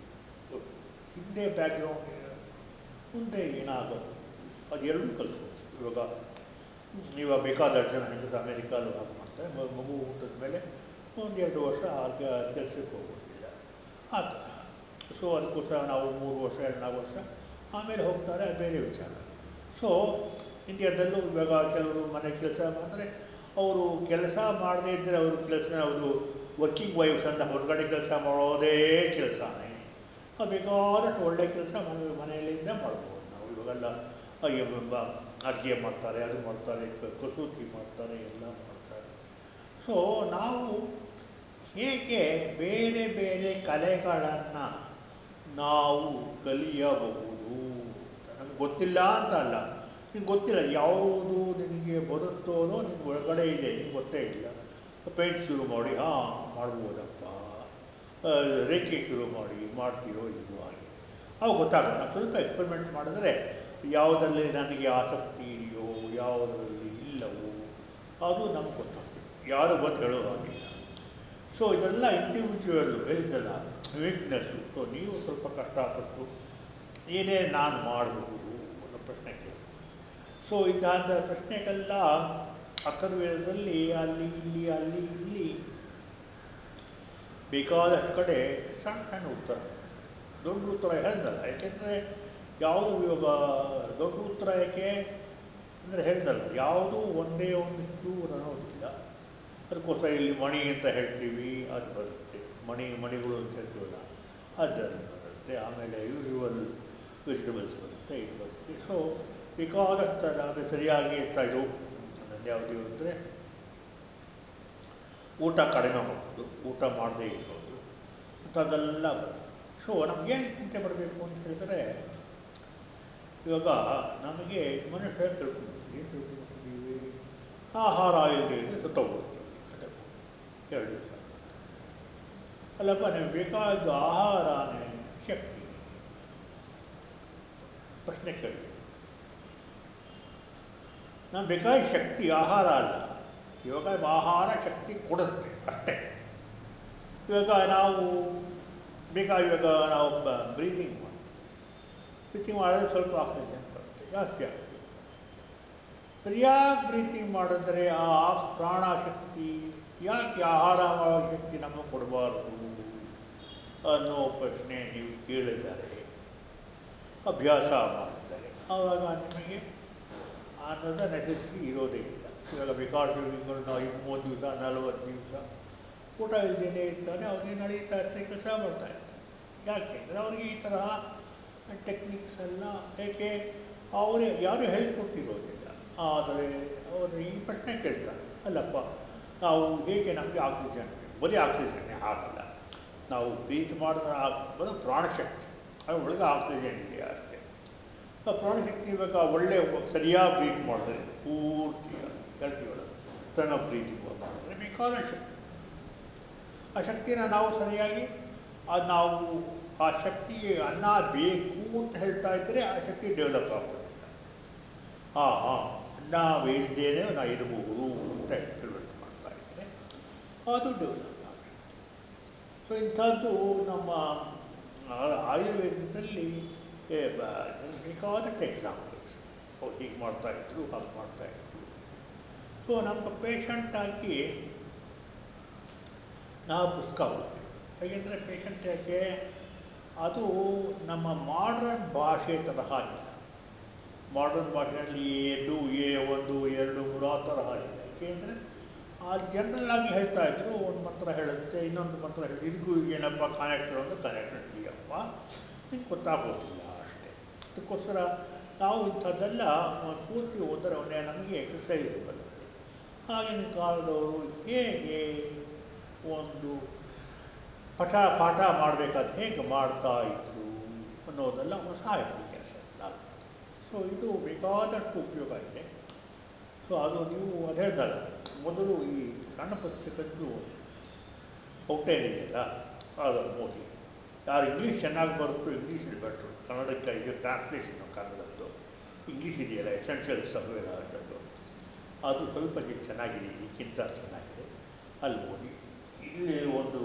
ಹಿಂದೆ ಬ್ಯಾಕ್ಗ್ರೌಂಡ್ ಮುಂದೆ ಏನಾಗೋದು ಅದೆರಡೂ ಕಲಿಸ್ಬೋದು ಇವಾಗ ಇವಾಗ ಬೇಕಾದಷ್ಟು ಜನ ಹೆಂಗಸ ಅಮೇರಿಕಾಲು ಹಾಗೆ ಮಾಡ್ತಾರೆ ಮ- ಮಗು ಹುಟ್ಟಿದ ಮೇಲೆ ಒಂದೆರಡು ವರ್ಷ ಆಗ ಕೆಲಸಕ್ಕೆ ಹೋಗೋದಿಲ್ಲ ಆ ಥರ ಸೊ ಅದಕ್ಕೋಸ್ಕರ ನಾವು ಮೂರು ವರ್ಷ ಎರಡು ನಾಲ್ಕು ವರ್ಷ ಆಮೇಲೆ ಹೋಗ್ತಾರೆ ಅದು ಬೇರೆ ವಿಚಾರ ಸೊ ಇಂಡಿಯಾದಲ್ಲೂ ಇವಾಗ ಕೆಲವರು ಮನೆ ಕೆಲಸ ಮಾಡಿದ್ರೆ ಅವರು ಕೆಲಸ ಮಾಡದೇ ಇದ್ದರೆ ಅವರು ಕೆಲಸ ಅವರು ವರ್ಕಿಂಗ್ ವೈಫ್ಸ್ ಅಂತ ಹೊರಗಡೆ ಕೆಲಸ ಮಾಡೋದೇ ಕೆಲಸನೇ ಅದು ಬೇಕಾದಷ್ಟು ಒಳ್ಳೆ ಕೆಲಸ ಮನೆ ಮನೆಯಲ್ಲಿಂದ ಮಾಡ್ಬೋದು ನಾವು ಇವಾಗೆಲ್ಲ ಅಯ್ಯೋ ಬ- ಅಡುಗೆ ಮಾಡ್ತಾರೆ ಅದು ಮಾಡ್ತಾರೆ ಕ- ಕಸೂತಿ ಮಾಡ್ತಾರೆ ಎಲ್ಲ ಮಾಡ್ತಾರೆ ಸೊ ನಾವು ಹೇಗೆ ಬೇರೆ ಬೇರೆ ಕಲೆಗಳನ್ನು ನಾವು ಕಲಿಯಬಹುದು ನಮಗೆ ಗೊತ್ತಿಲ್ಲ ಅಂತ ಅಲ್ಲ ನಿಂಗೆ ಗೊತ್ತಿಲ್ಲ ಯಾವುದು ನಿನಗೆ ಬರುತ್ತೋ ಅನ್ನೋ ನಿಮ್ಗೆ ಒಳಗಡೆ ಇದೆ ನಿಮ್ಗೆ ಗೊತ್ತೇ ಇಲ್ಲ ಪೇಂಟ್ ಶುರು ಮಾಡಿ ಹಾಂ ಮಾಡ್ಬೋದಪ್ಪ ಆ, ರೇಖೆ ಶುರು ಮಾಡಿ ಮಾಡ್ತೀರೋ ಇದು ಹಾಗೆ ಅವು ಗೊತ್ತಾಗಲ್ಲ ನಾವು ಸ್ವಲ್ಪ ಎಕ್ಸ್ಪೆರಿಮೆಂಟ್ ಮಾಡಿದ್ರೆ ಯಾವುದರಲ್ಲಿ ನನಗೆ ಆಸಕ್ತಿ ಇದೆಯೋ ಯಾವುದರಲ್ಲಿ ಇಲ್ಲವೋ ಅದು ನಮ್ಗೆ ಗೊತ್ತಾಗ್ತದೆ ಯಾರು ಬಂದು ಹೇಳೋ ಹಾಗಿಲ್ಲ ಸೊ ಇದೆಲ್ಲ ಇಂಡಿವಿಜುವಲ್ ಹೇಳಿದ್ದಲ್ಲ ವೀಕ್ನೆಸ್ಸು ಸೊ ನೀವು ಸ್ವಲ್ಪ ಕಷ್ಟಪಟ್ಟು ಏನೇ ನಾನು ಮಾಡಬಹುದು ಅನ್ನೋ ಪ್ರಶ್ನೆ ಕೇಳಿ ಸೊ ಇದಾದ ಪ್ರಶ್ನೆಗೆಲ್ಲ ಅಥರ್ವೇದದಲ್ಲಿ ಅಲ್ಲಿ ಇಲ್ಲಿ ಅಲ್ಲಿ ಇಲ್ಲಿ ಬೇಕಾದಷ್ಟು ಕಡೆ ಸಣ್ಣ ಸಣ್ಣ ಉತ್ತರ ದೊಡ್ಡ ಉತ್ತರ ಹೇಳ್ದಲ್ಲ ಯಾಕೆಂದರೆ ಯಾವುದು ಇವಾಗ ದೊಡ್ಡ ಉತ್ತರ ಯಾಕೆ ಅಂದರೆ ಹೇಳ್ದಲ್ಲ ಯಾವುದೂ ಒಂದೇ ಒಂದು ಚೂರು ಅನ್ನೋದಿಲ್ಲ ಅದಕ್ಕೋಸ್ಕರ ಇಲ್ಲಿ ಮಣಿ ಅಂತ ಹೇಳ್ತೀವಿ ಅದು ಬರುತ್ತೆ ಮಣಿ ಮಣಿಗಳು ಅಂತ ಹೇಳ್ತೀವಲ್ಲ ಅದು ಬರುತ್ತೆ ಆಮೇಲೆ ಯೂಶುವಲ್ ವೆಜಿಟಬಲ್ಸ್ ಬರುತ್ತೆ ಇದು ಬರುತ್ತೆ ಸೊ ಬೇಕಾದಷ್ಟು ಅಂದರೆ ಸರಿಯಾಗಿ ಇರ್ತಾ ಇದು ನನ್ನದು ಯಾವುದು ಅಂದರೆ ಊಟ ಕಡಿಮೆ ಮಾಡೋದು ಊಟ ಮಾಡದೇ ಇರೋದು ಅಂಥದ್ದೆಲ್ಲ ಬರುತ್ತೆ ಸೊ ನಮಗೇನು ಚಿಂತೆ ಮಾಡಬೇಕು ಅಂತ ಹೇಳಿದರೆ ಇವಾಗ ನಮಗೆ ಮನುಷ್ಯ ತಿಳ್ಕೊಂಡಿದ್ದೀವಿ ಏನು ತಿಳ್ಕೊಂಡಿದ್ದೀವಿ ಆಹಾರ ಇಲ್ಲದೆ ಸತ್ತೋಗ್ಬಿಡ್ತೀವಿ ಎರಡು ದಿವಸ ಅಲ್ಲಪ್ಪ ನಿಮ್ಗೆ ಬೇಕಾದ ಆಹಾರನೇ ಶಕ್ತಿ ಪ್ರಶ್ನೆ ಕೇಳಿ ನಮ್ಗೆ ಬೇಕಾದ ಶಕ್ತಿ ಆಹಾರ ಅಲ್ಲ ಇವಾಗ ಆಹಾರ ಶಕ್ತಿ ಕೊಡುತ್ತೆ ಅಷ್ಟೇ ಇವಾಗ ನಾವು ಬೇಕಾದ ಇವಾಗ ನಾವು ಬ್ರೀದಿಂಗ್ ಮಾಡಿ ಬ್ರೀತಿಂಗ್ ಮಾಡಿದ್ರೆ ಸ್ವಲ್ಪ ಆಕ್ಸಿಜನ್ ಬರುತ್ತೆ ಜಾಸ್ತಿ ಆಗ್ತದೆ ಸರಿಯಾಗಿ ಬ್ರೀತಿಂಗ್ ಮಾಡಿದ್ರೆ ಆ ಪ್ರಾಣಶಕ್ತಿ ಯಾಕೆ ಆಹಾರ ಮಾಡೋ ಶಕ್ತಿ ನಮಗೆ ಕೊಡಬಾರದು ಅನ್ನೋ ಪ್ರಶ್ನೆ ನೀವು ಕೇಳಿದ್ದಾರೆ ಅಭ್ಯಾಸ ಮಾಡಿದ್ದಾರೆ ಆವಾಗ ನಿಮಗೆ ಅನ್ನೋದ ನೆಸೆಸಿಟಿ ಇರೋದೇ ಇಲ್ಲ ಇವಾಗ ಬೇಕಾದ ನಾವು ಮೂವತ್ತು ದಿವಸ ನಲವತ್ತು ದಿವಸ ಊಟ ಇಲ್ಲದೇ ಇರ್ತಾನೆ ಅವ್ರಿಗೆ ನಡೀತಾ ಇರ್ತಾರೆ ಕೆಲಸ ಮಾಡ್ತಾ ಇರ್ತಾರೆ ಯಾಕೆಂದರೆ ಅವ್ರಿಗೆ ಈ ಥರ ಟೆಕ್ನಿಕ್ಸ್ ಎಲ್ಲ ಏಕೆ ಅವರೇ ಯಾರು ಹೇಳ್ಕೊಟ್ಟಿರೋದಿಲ್ಲ ಆದರೆ ಅವರು ಈ ಪ್ರಶ್ನೆ ಕೇಳ್ತಾರೆ ಅಲ್ಲಪ್ಪ ನಾವು ಹೇಗೆ ನಮಗೆ ಆಕ್ಸಿಜನ್ ಬರೀ ಆಕ್ಸಿಜನ್ನೇ ಆಗಲ್ಲ ನಾವು ಬ್ರೀತ್ ಮಾಡಿದ್ರೆ ಬರೋ ಪ್ರಾಣಶಕ್ತಿ ಅದು ಒಳಗೆ ಆಕ್ಸಿಜನ್ ಇದೆ ಅಷ್ಟೇ ಆ ಪ್ರಾಣಶಕ್ತಿ ಇವಾಗ ಒಳ್ಳೆ ಸರಿಯಾಗಿ ಬ್ರೀತ್ ಮಾಡಿದ್ರೆ ಪೂರ್ತಿ ಹೇಳ್ತೀವಲ್ಲ ಸಣ್ಣ ಬ್ರೀತಿಂಗ್ ಮಾಡಿದ್ರೆ ಬೇಕಾದ ಶಕ್ತಿ ಆ ಶಕ್ತಿನ ನಾವು ಸರಿಯಾಗಿ ಅದು ನಾವು ಆ ಶಕ್ತಿಗೆ ಅನ್ನ ಬೇಕು ಅಂತ ಹೇಳ್ತಾ ಇದ್ದರೆ ಆ ಶಕ್ತಿ ಡೆವಲಪ್ ಆಗೋದಿಲ್ಲ ಹಾಂ ಹಾಂ ಅನ್ನ ಬೇಯಿಸದೇನೆ ನಾ ಇರಬಹುದು ಅಂತ ಎಕ್ಸ್ಪೆರಿಮೆಂಟ್ ಮಾಡ್ತಾ ಇದ್ದರೆ ಅದು ಡೆವಲಪ್ ಆಗುತ್ತೆ ಸೊ ಇಂಥದ್ದು ನಮ್ಮ ಆ- ಆಯುರ್ವೇದದಲ್ಲಿ ಏ, ಬ- ಬೇಕಾದಷ್ಟು ಎಕ್ಸಾಂಪಲ್ಸ್ ಅವ್ರು ಹೀಗೆ ಮಾಡ್ತಾ ಇದ್ರು ಹಾಗೆ ಮಾಡ್ತಾ ಇದ್ರು ಸೊ ನಮ್ಮ ಪೇಷಂಟ್ ಆಗಿ ನಾವು ಪುಸ್ತಕ ಓದ್ತೀವಿ ಹೇಗೆಂದರೆ ಪೇಷಂಟ್ ಯಾಕೆ ಅದು ನಮ್ಮ ಮಾಡ್ರನ್ ಭಾಷೆ ತರಹ ಇಲ್ಲ ಮಾಡ್ರನ್ ಭಾಷೆಯಲ್ಲಿ ಎ ಟು ಎ ಒಂದು ಎರಡು ಮೂರು ಆ ತರಹ ಇಲ್ಲ ಯಾಕೆಂದರೆ ಆ ಜನರಲ್ ಆಗಿ ಹೇಳ್ತಾ ಇದ್ರು ಒಂದು ಮಂತ್ರ ಹೇಳುತ್ತೆ ಇನ್ನೊಂದು ಮಂತ್ರ ಹೇಳಿ ಇದಕ್ಕೂ ಏನಪ್ಪ ಕನೆಕ್ಟರ್ ಅಂದ್ರೆ ಕನೆಕ್ಟರ್ ಇದೆಯಪ್ಪ ನಿಮ್ಗೆ ಗೊತ್ತಾಗೋದಿಲ್ಲ ಅಷ್ಟೇ ಅದಕ್ಕೋಸ್ಕರ ನಾವು ಇಂಥದ್ದೆಲ್ಲ ಪೂರ್ತಿ ಓದರೆ ಒಳ್ಳೆಯ ನಮಗೆ ಎಕ್ಸಸೈಸ್ ಬರುತ್ತೆ ಆಗಿನ ಕಾಲದವರು ಹೇಗೆ ಒಂದು ಪಠ ಪಾಠ ಮಾಡಬೇಕಾದ್ರೆ ಹೇಗೆ ಮಾಡ್ತಾ ಇದ್ರು ಅನ್ನೋದೆಲ್ಲ ಒಂದು ಸಹಾಯಕ ಕೆಲಸ ಸೊ ಇದು ಬೇಕಾದಷ್ಟು ಉಪಯೋಗ ಇದೆ ಸೊ ಅದು ನೀವು ಅದು ಹೇಳ್ದಲ್ಲ ಮೊದಲು ಈ ಸಣ್ಣ ಪುಸ್ತಕದ್ದು ಔಟ್ಲೈನ್ ಇದೆಯಲ್ಲ ಅದನ್ನು ಓದಿ ಯಾರು ಇಂಗ್ಲೀಷ್ ಚೆನ್ನಾಗಿ ಬರುತ್ತೋ ಇಂಗ್ಲೀಷಲ್ಲಿ ಬೆಟ್ರು ಕನ್ನಡಕ್ಕೆ ಇದು ಟ್ರಾನ್ಸ್ಲೇಷನ್ ಕನ್ನಡದ್ದು ಇಂಗ್ಲೀಷ್ ಇದೆಯಲ್ಲ ಎಸೆನ್ಷಿಯಲ್ಸ್ ಆಫ್ ವೇದಾಂತದ್ದು ಅದು ಸ್ವಲ್ಪ ಚೆನ್ನಾಗಿದೆ ಇದಕ್ಕಿಂತ ಚೆನ್ನಾಗಿದೆ ಅಲ್ಲಿ ಓದಿ ಇಲ್ಲಿ ಒಂದು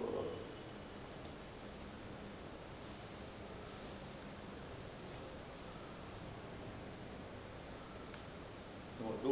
ಒಂದು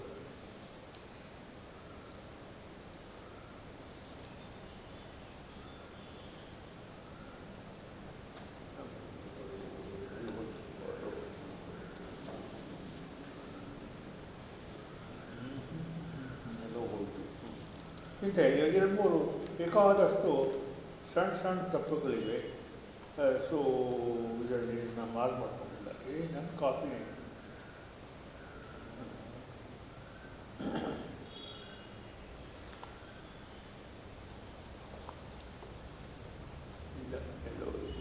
ಎಲ್ಲೋ ಹೋಯ್ತು ಇಂತೆ ಎರಡು ಮೂರು ಬೇಕಾದಷ್ಟು ಸಣ್ಣ ಸಣ್ಣ ತಪ್ಪುಗಳಿವೆ ಸೊ ಇದರಲ್ಲಿ ನಾನು ಮಾರ್ಕ್ ಮಾಡ್ಕೊಂಡಿಲ್ಲ ಏ ನನ್ನ ಕಾಫಿ ಇಲ್ಲ ಎಲ್ಲೋ ಇದೆ.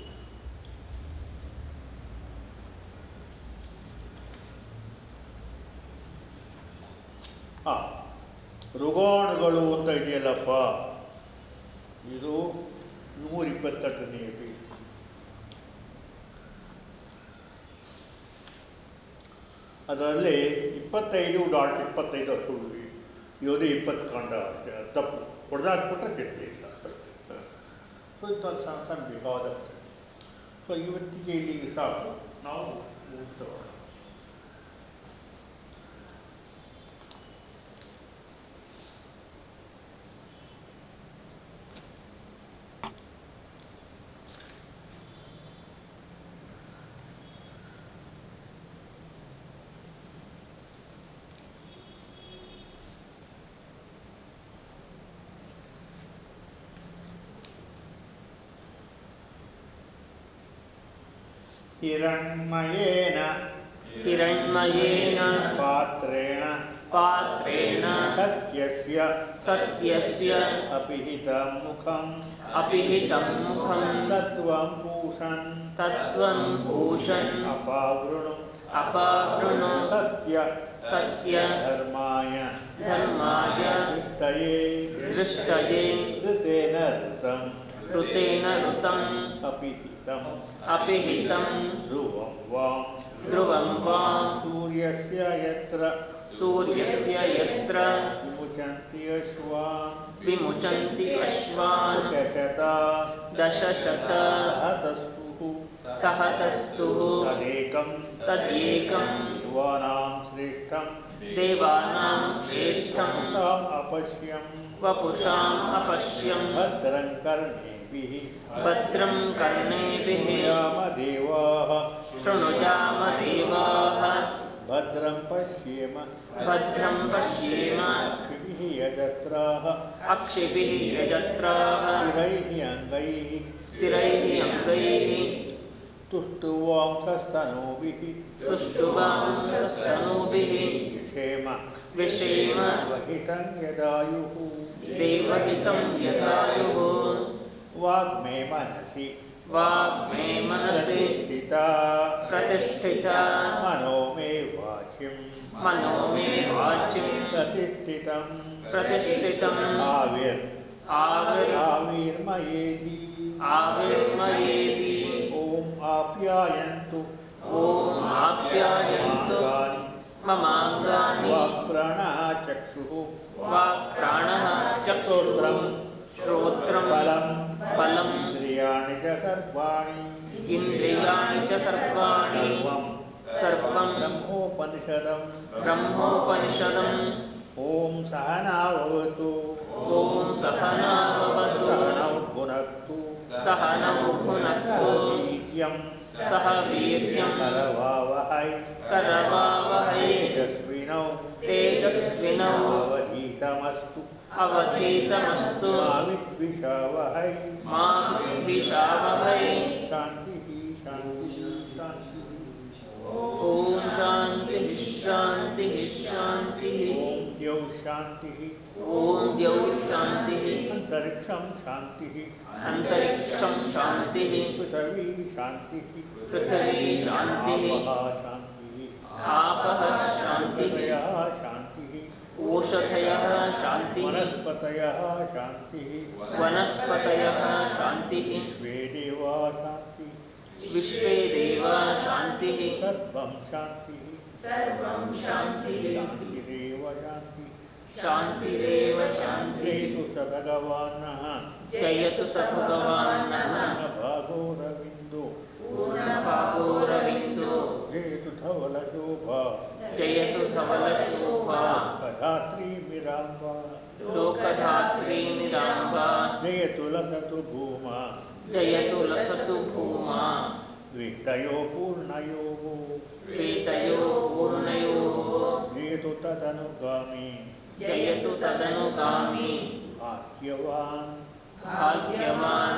ಆ ಋಗಾಣುಗಳು ಅಂತ ಇದೆಯಲ್ಲಪ್ಪ ಇದು ನೂರ ಇಪ್ಪತ್ತೆಂಟನೇ ಪೇಜ್ ಅದರಲ್ಲಿ ಇಪ್ಪತ್ತೈದು ಡಾಟ್ ಇಪ್ಪತ್ತೈದು ಅಷ್ಟು ಯೋಧೆ ಇಪ್ಪತ್ತು ಕಾಂಡ ಅಷ್ಟೇ ಅದು ತಪ್ಪು ಹೊಡೆದಾಕ್ಬಿಟ್ರೆ ಕೆಟ್ಟಿಲ್ಲ ಸೊ ಇದು ಸಣ್ಣ ಸಣ್ಣ ಬೇಕಾದಷ್ಟೇ ಸೊ ಇವತ್ತಿಗೆ ಇಲ್ಲಿಗೆ ಸಾಕು ನಾವು ಮುಗಿಸ್ತೋಣ हिरण्मयेन हिरण्मयेन पात्रेण पात्रेण सत्यस्य सत्यस्य अपिहितं मुखम् अपिहितं मुखं तत्त्वं पूषन् तत्त्वं भूषन् अपावृणु अपावृणु सत्य सत्य धर्माय धर्माय दृष्टये दृष्टये ऋतेन ऋतं ऋतेन ऋतम् अपिहितम् अपिहितं ध्रुवं वां ध्रुवं वा सूर्यस्य यत्र सूर्यस्य यत्र विमुचन्ति अश्वान् विमुचन्ति अश्वान् दशशता दशशत सहतस्तुः सहतस्तुः तदेकं तदेकं युवानां श्रेष्ठं देवानां श्रेष्ठं ताम् अपश्यं वपुषाम् अपश्यं भद्रं कर्णेभिः भद्रं कर्णेभिः यामदेवाः शृणुयाम देवाः भद्रं पश्येम भद्रं पश्येम क्षिभिः यजत्राः अक्षिभिः यजत्राः स्थिरैः अङ्गैः स्थिरैः अङ्गैः तुष्टुवांसस्तनूभिः सुष्ठुवांसस्तनूभिः क्षेम विषेम वहितं यदायुः देवहितं यथायुः वाग्मे मनसि वाग्मे मनसि स्थिता प्रतिष्ठिता मनो मे वाचिं मनो मे वाचिं प्रतिष्ठितं प्रतिष्ठितम् आविर् आविर् आविर्मयेति आविर्मयेति ॐ आप्यायन्तु ॐ आप्यायन्तु मार्गाणि ममाङ्गानि वाक्प्राणः चक्षुः वाक्प्राणः चक्षुत्रं श्रोत्रं फलं फलम् इन्द्रियाणि च सर्वाणि इन्द्रियाणि च सर्वाणि सर्वं सर्वं ब्रह्मोपनिषदं ब्रह्मोपनिषदम् ॐ सहनावतु ॐ सहना भवतु सहनौ भुनक्तु सहनौ भुनक्तु वीर्यं सह वीर्यं करवावहै करवावहै तेजस्विनौ तेजस्विनौ अवधीतमस्तु अवधीतमस्तु मा विद्विषावहै मा विद्विषावहै शान्तिः शान्तिः शान्तिः ॐ शान्तिः शान्तिः शान्तिः ॐ द्यौ शान्तिः ॐ द्यौः शान्तिः अन्तरिक्षं शान्तिः अन्तरिक्षं शान्तिः पृथिवी शान्तिः पृथिवी शान्तिः आपः शान्तिः आपः शान्तिः ओषधयः शान्तिः ओषधयः शान्तिः वनस्पतयः शान्तिः वनस्पतयः शान्तिः द्वे देवा शान्तिः विश्वे देवा शान्तिः सर्वं शान्तिः सर्वं शान्तिः शान्तिरेव शान्तिः शान्तिरेव शान्तिः जयतु स भगवानः जयतु स भगवान् नः भागो रविन्दो पूर्णभागोरविन्दो जयतु धवलशोभा जयतु धवलशोभा कधात्री मिराम्बा लोकधात्री निराम्बा जयतु लसतु भूमा जयतु लसतु भूमा द्वितयो पूर्णयोः प्रीतयो पूर्णयोः जयतु तदनुगामी जयतु तदनुगामी भाग्यवान् भाग्यवान्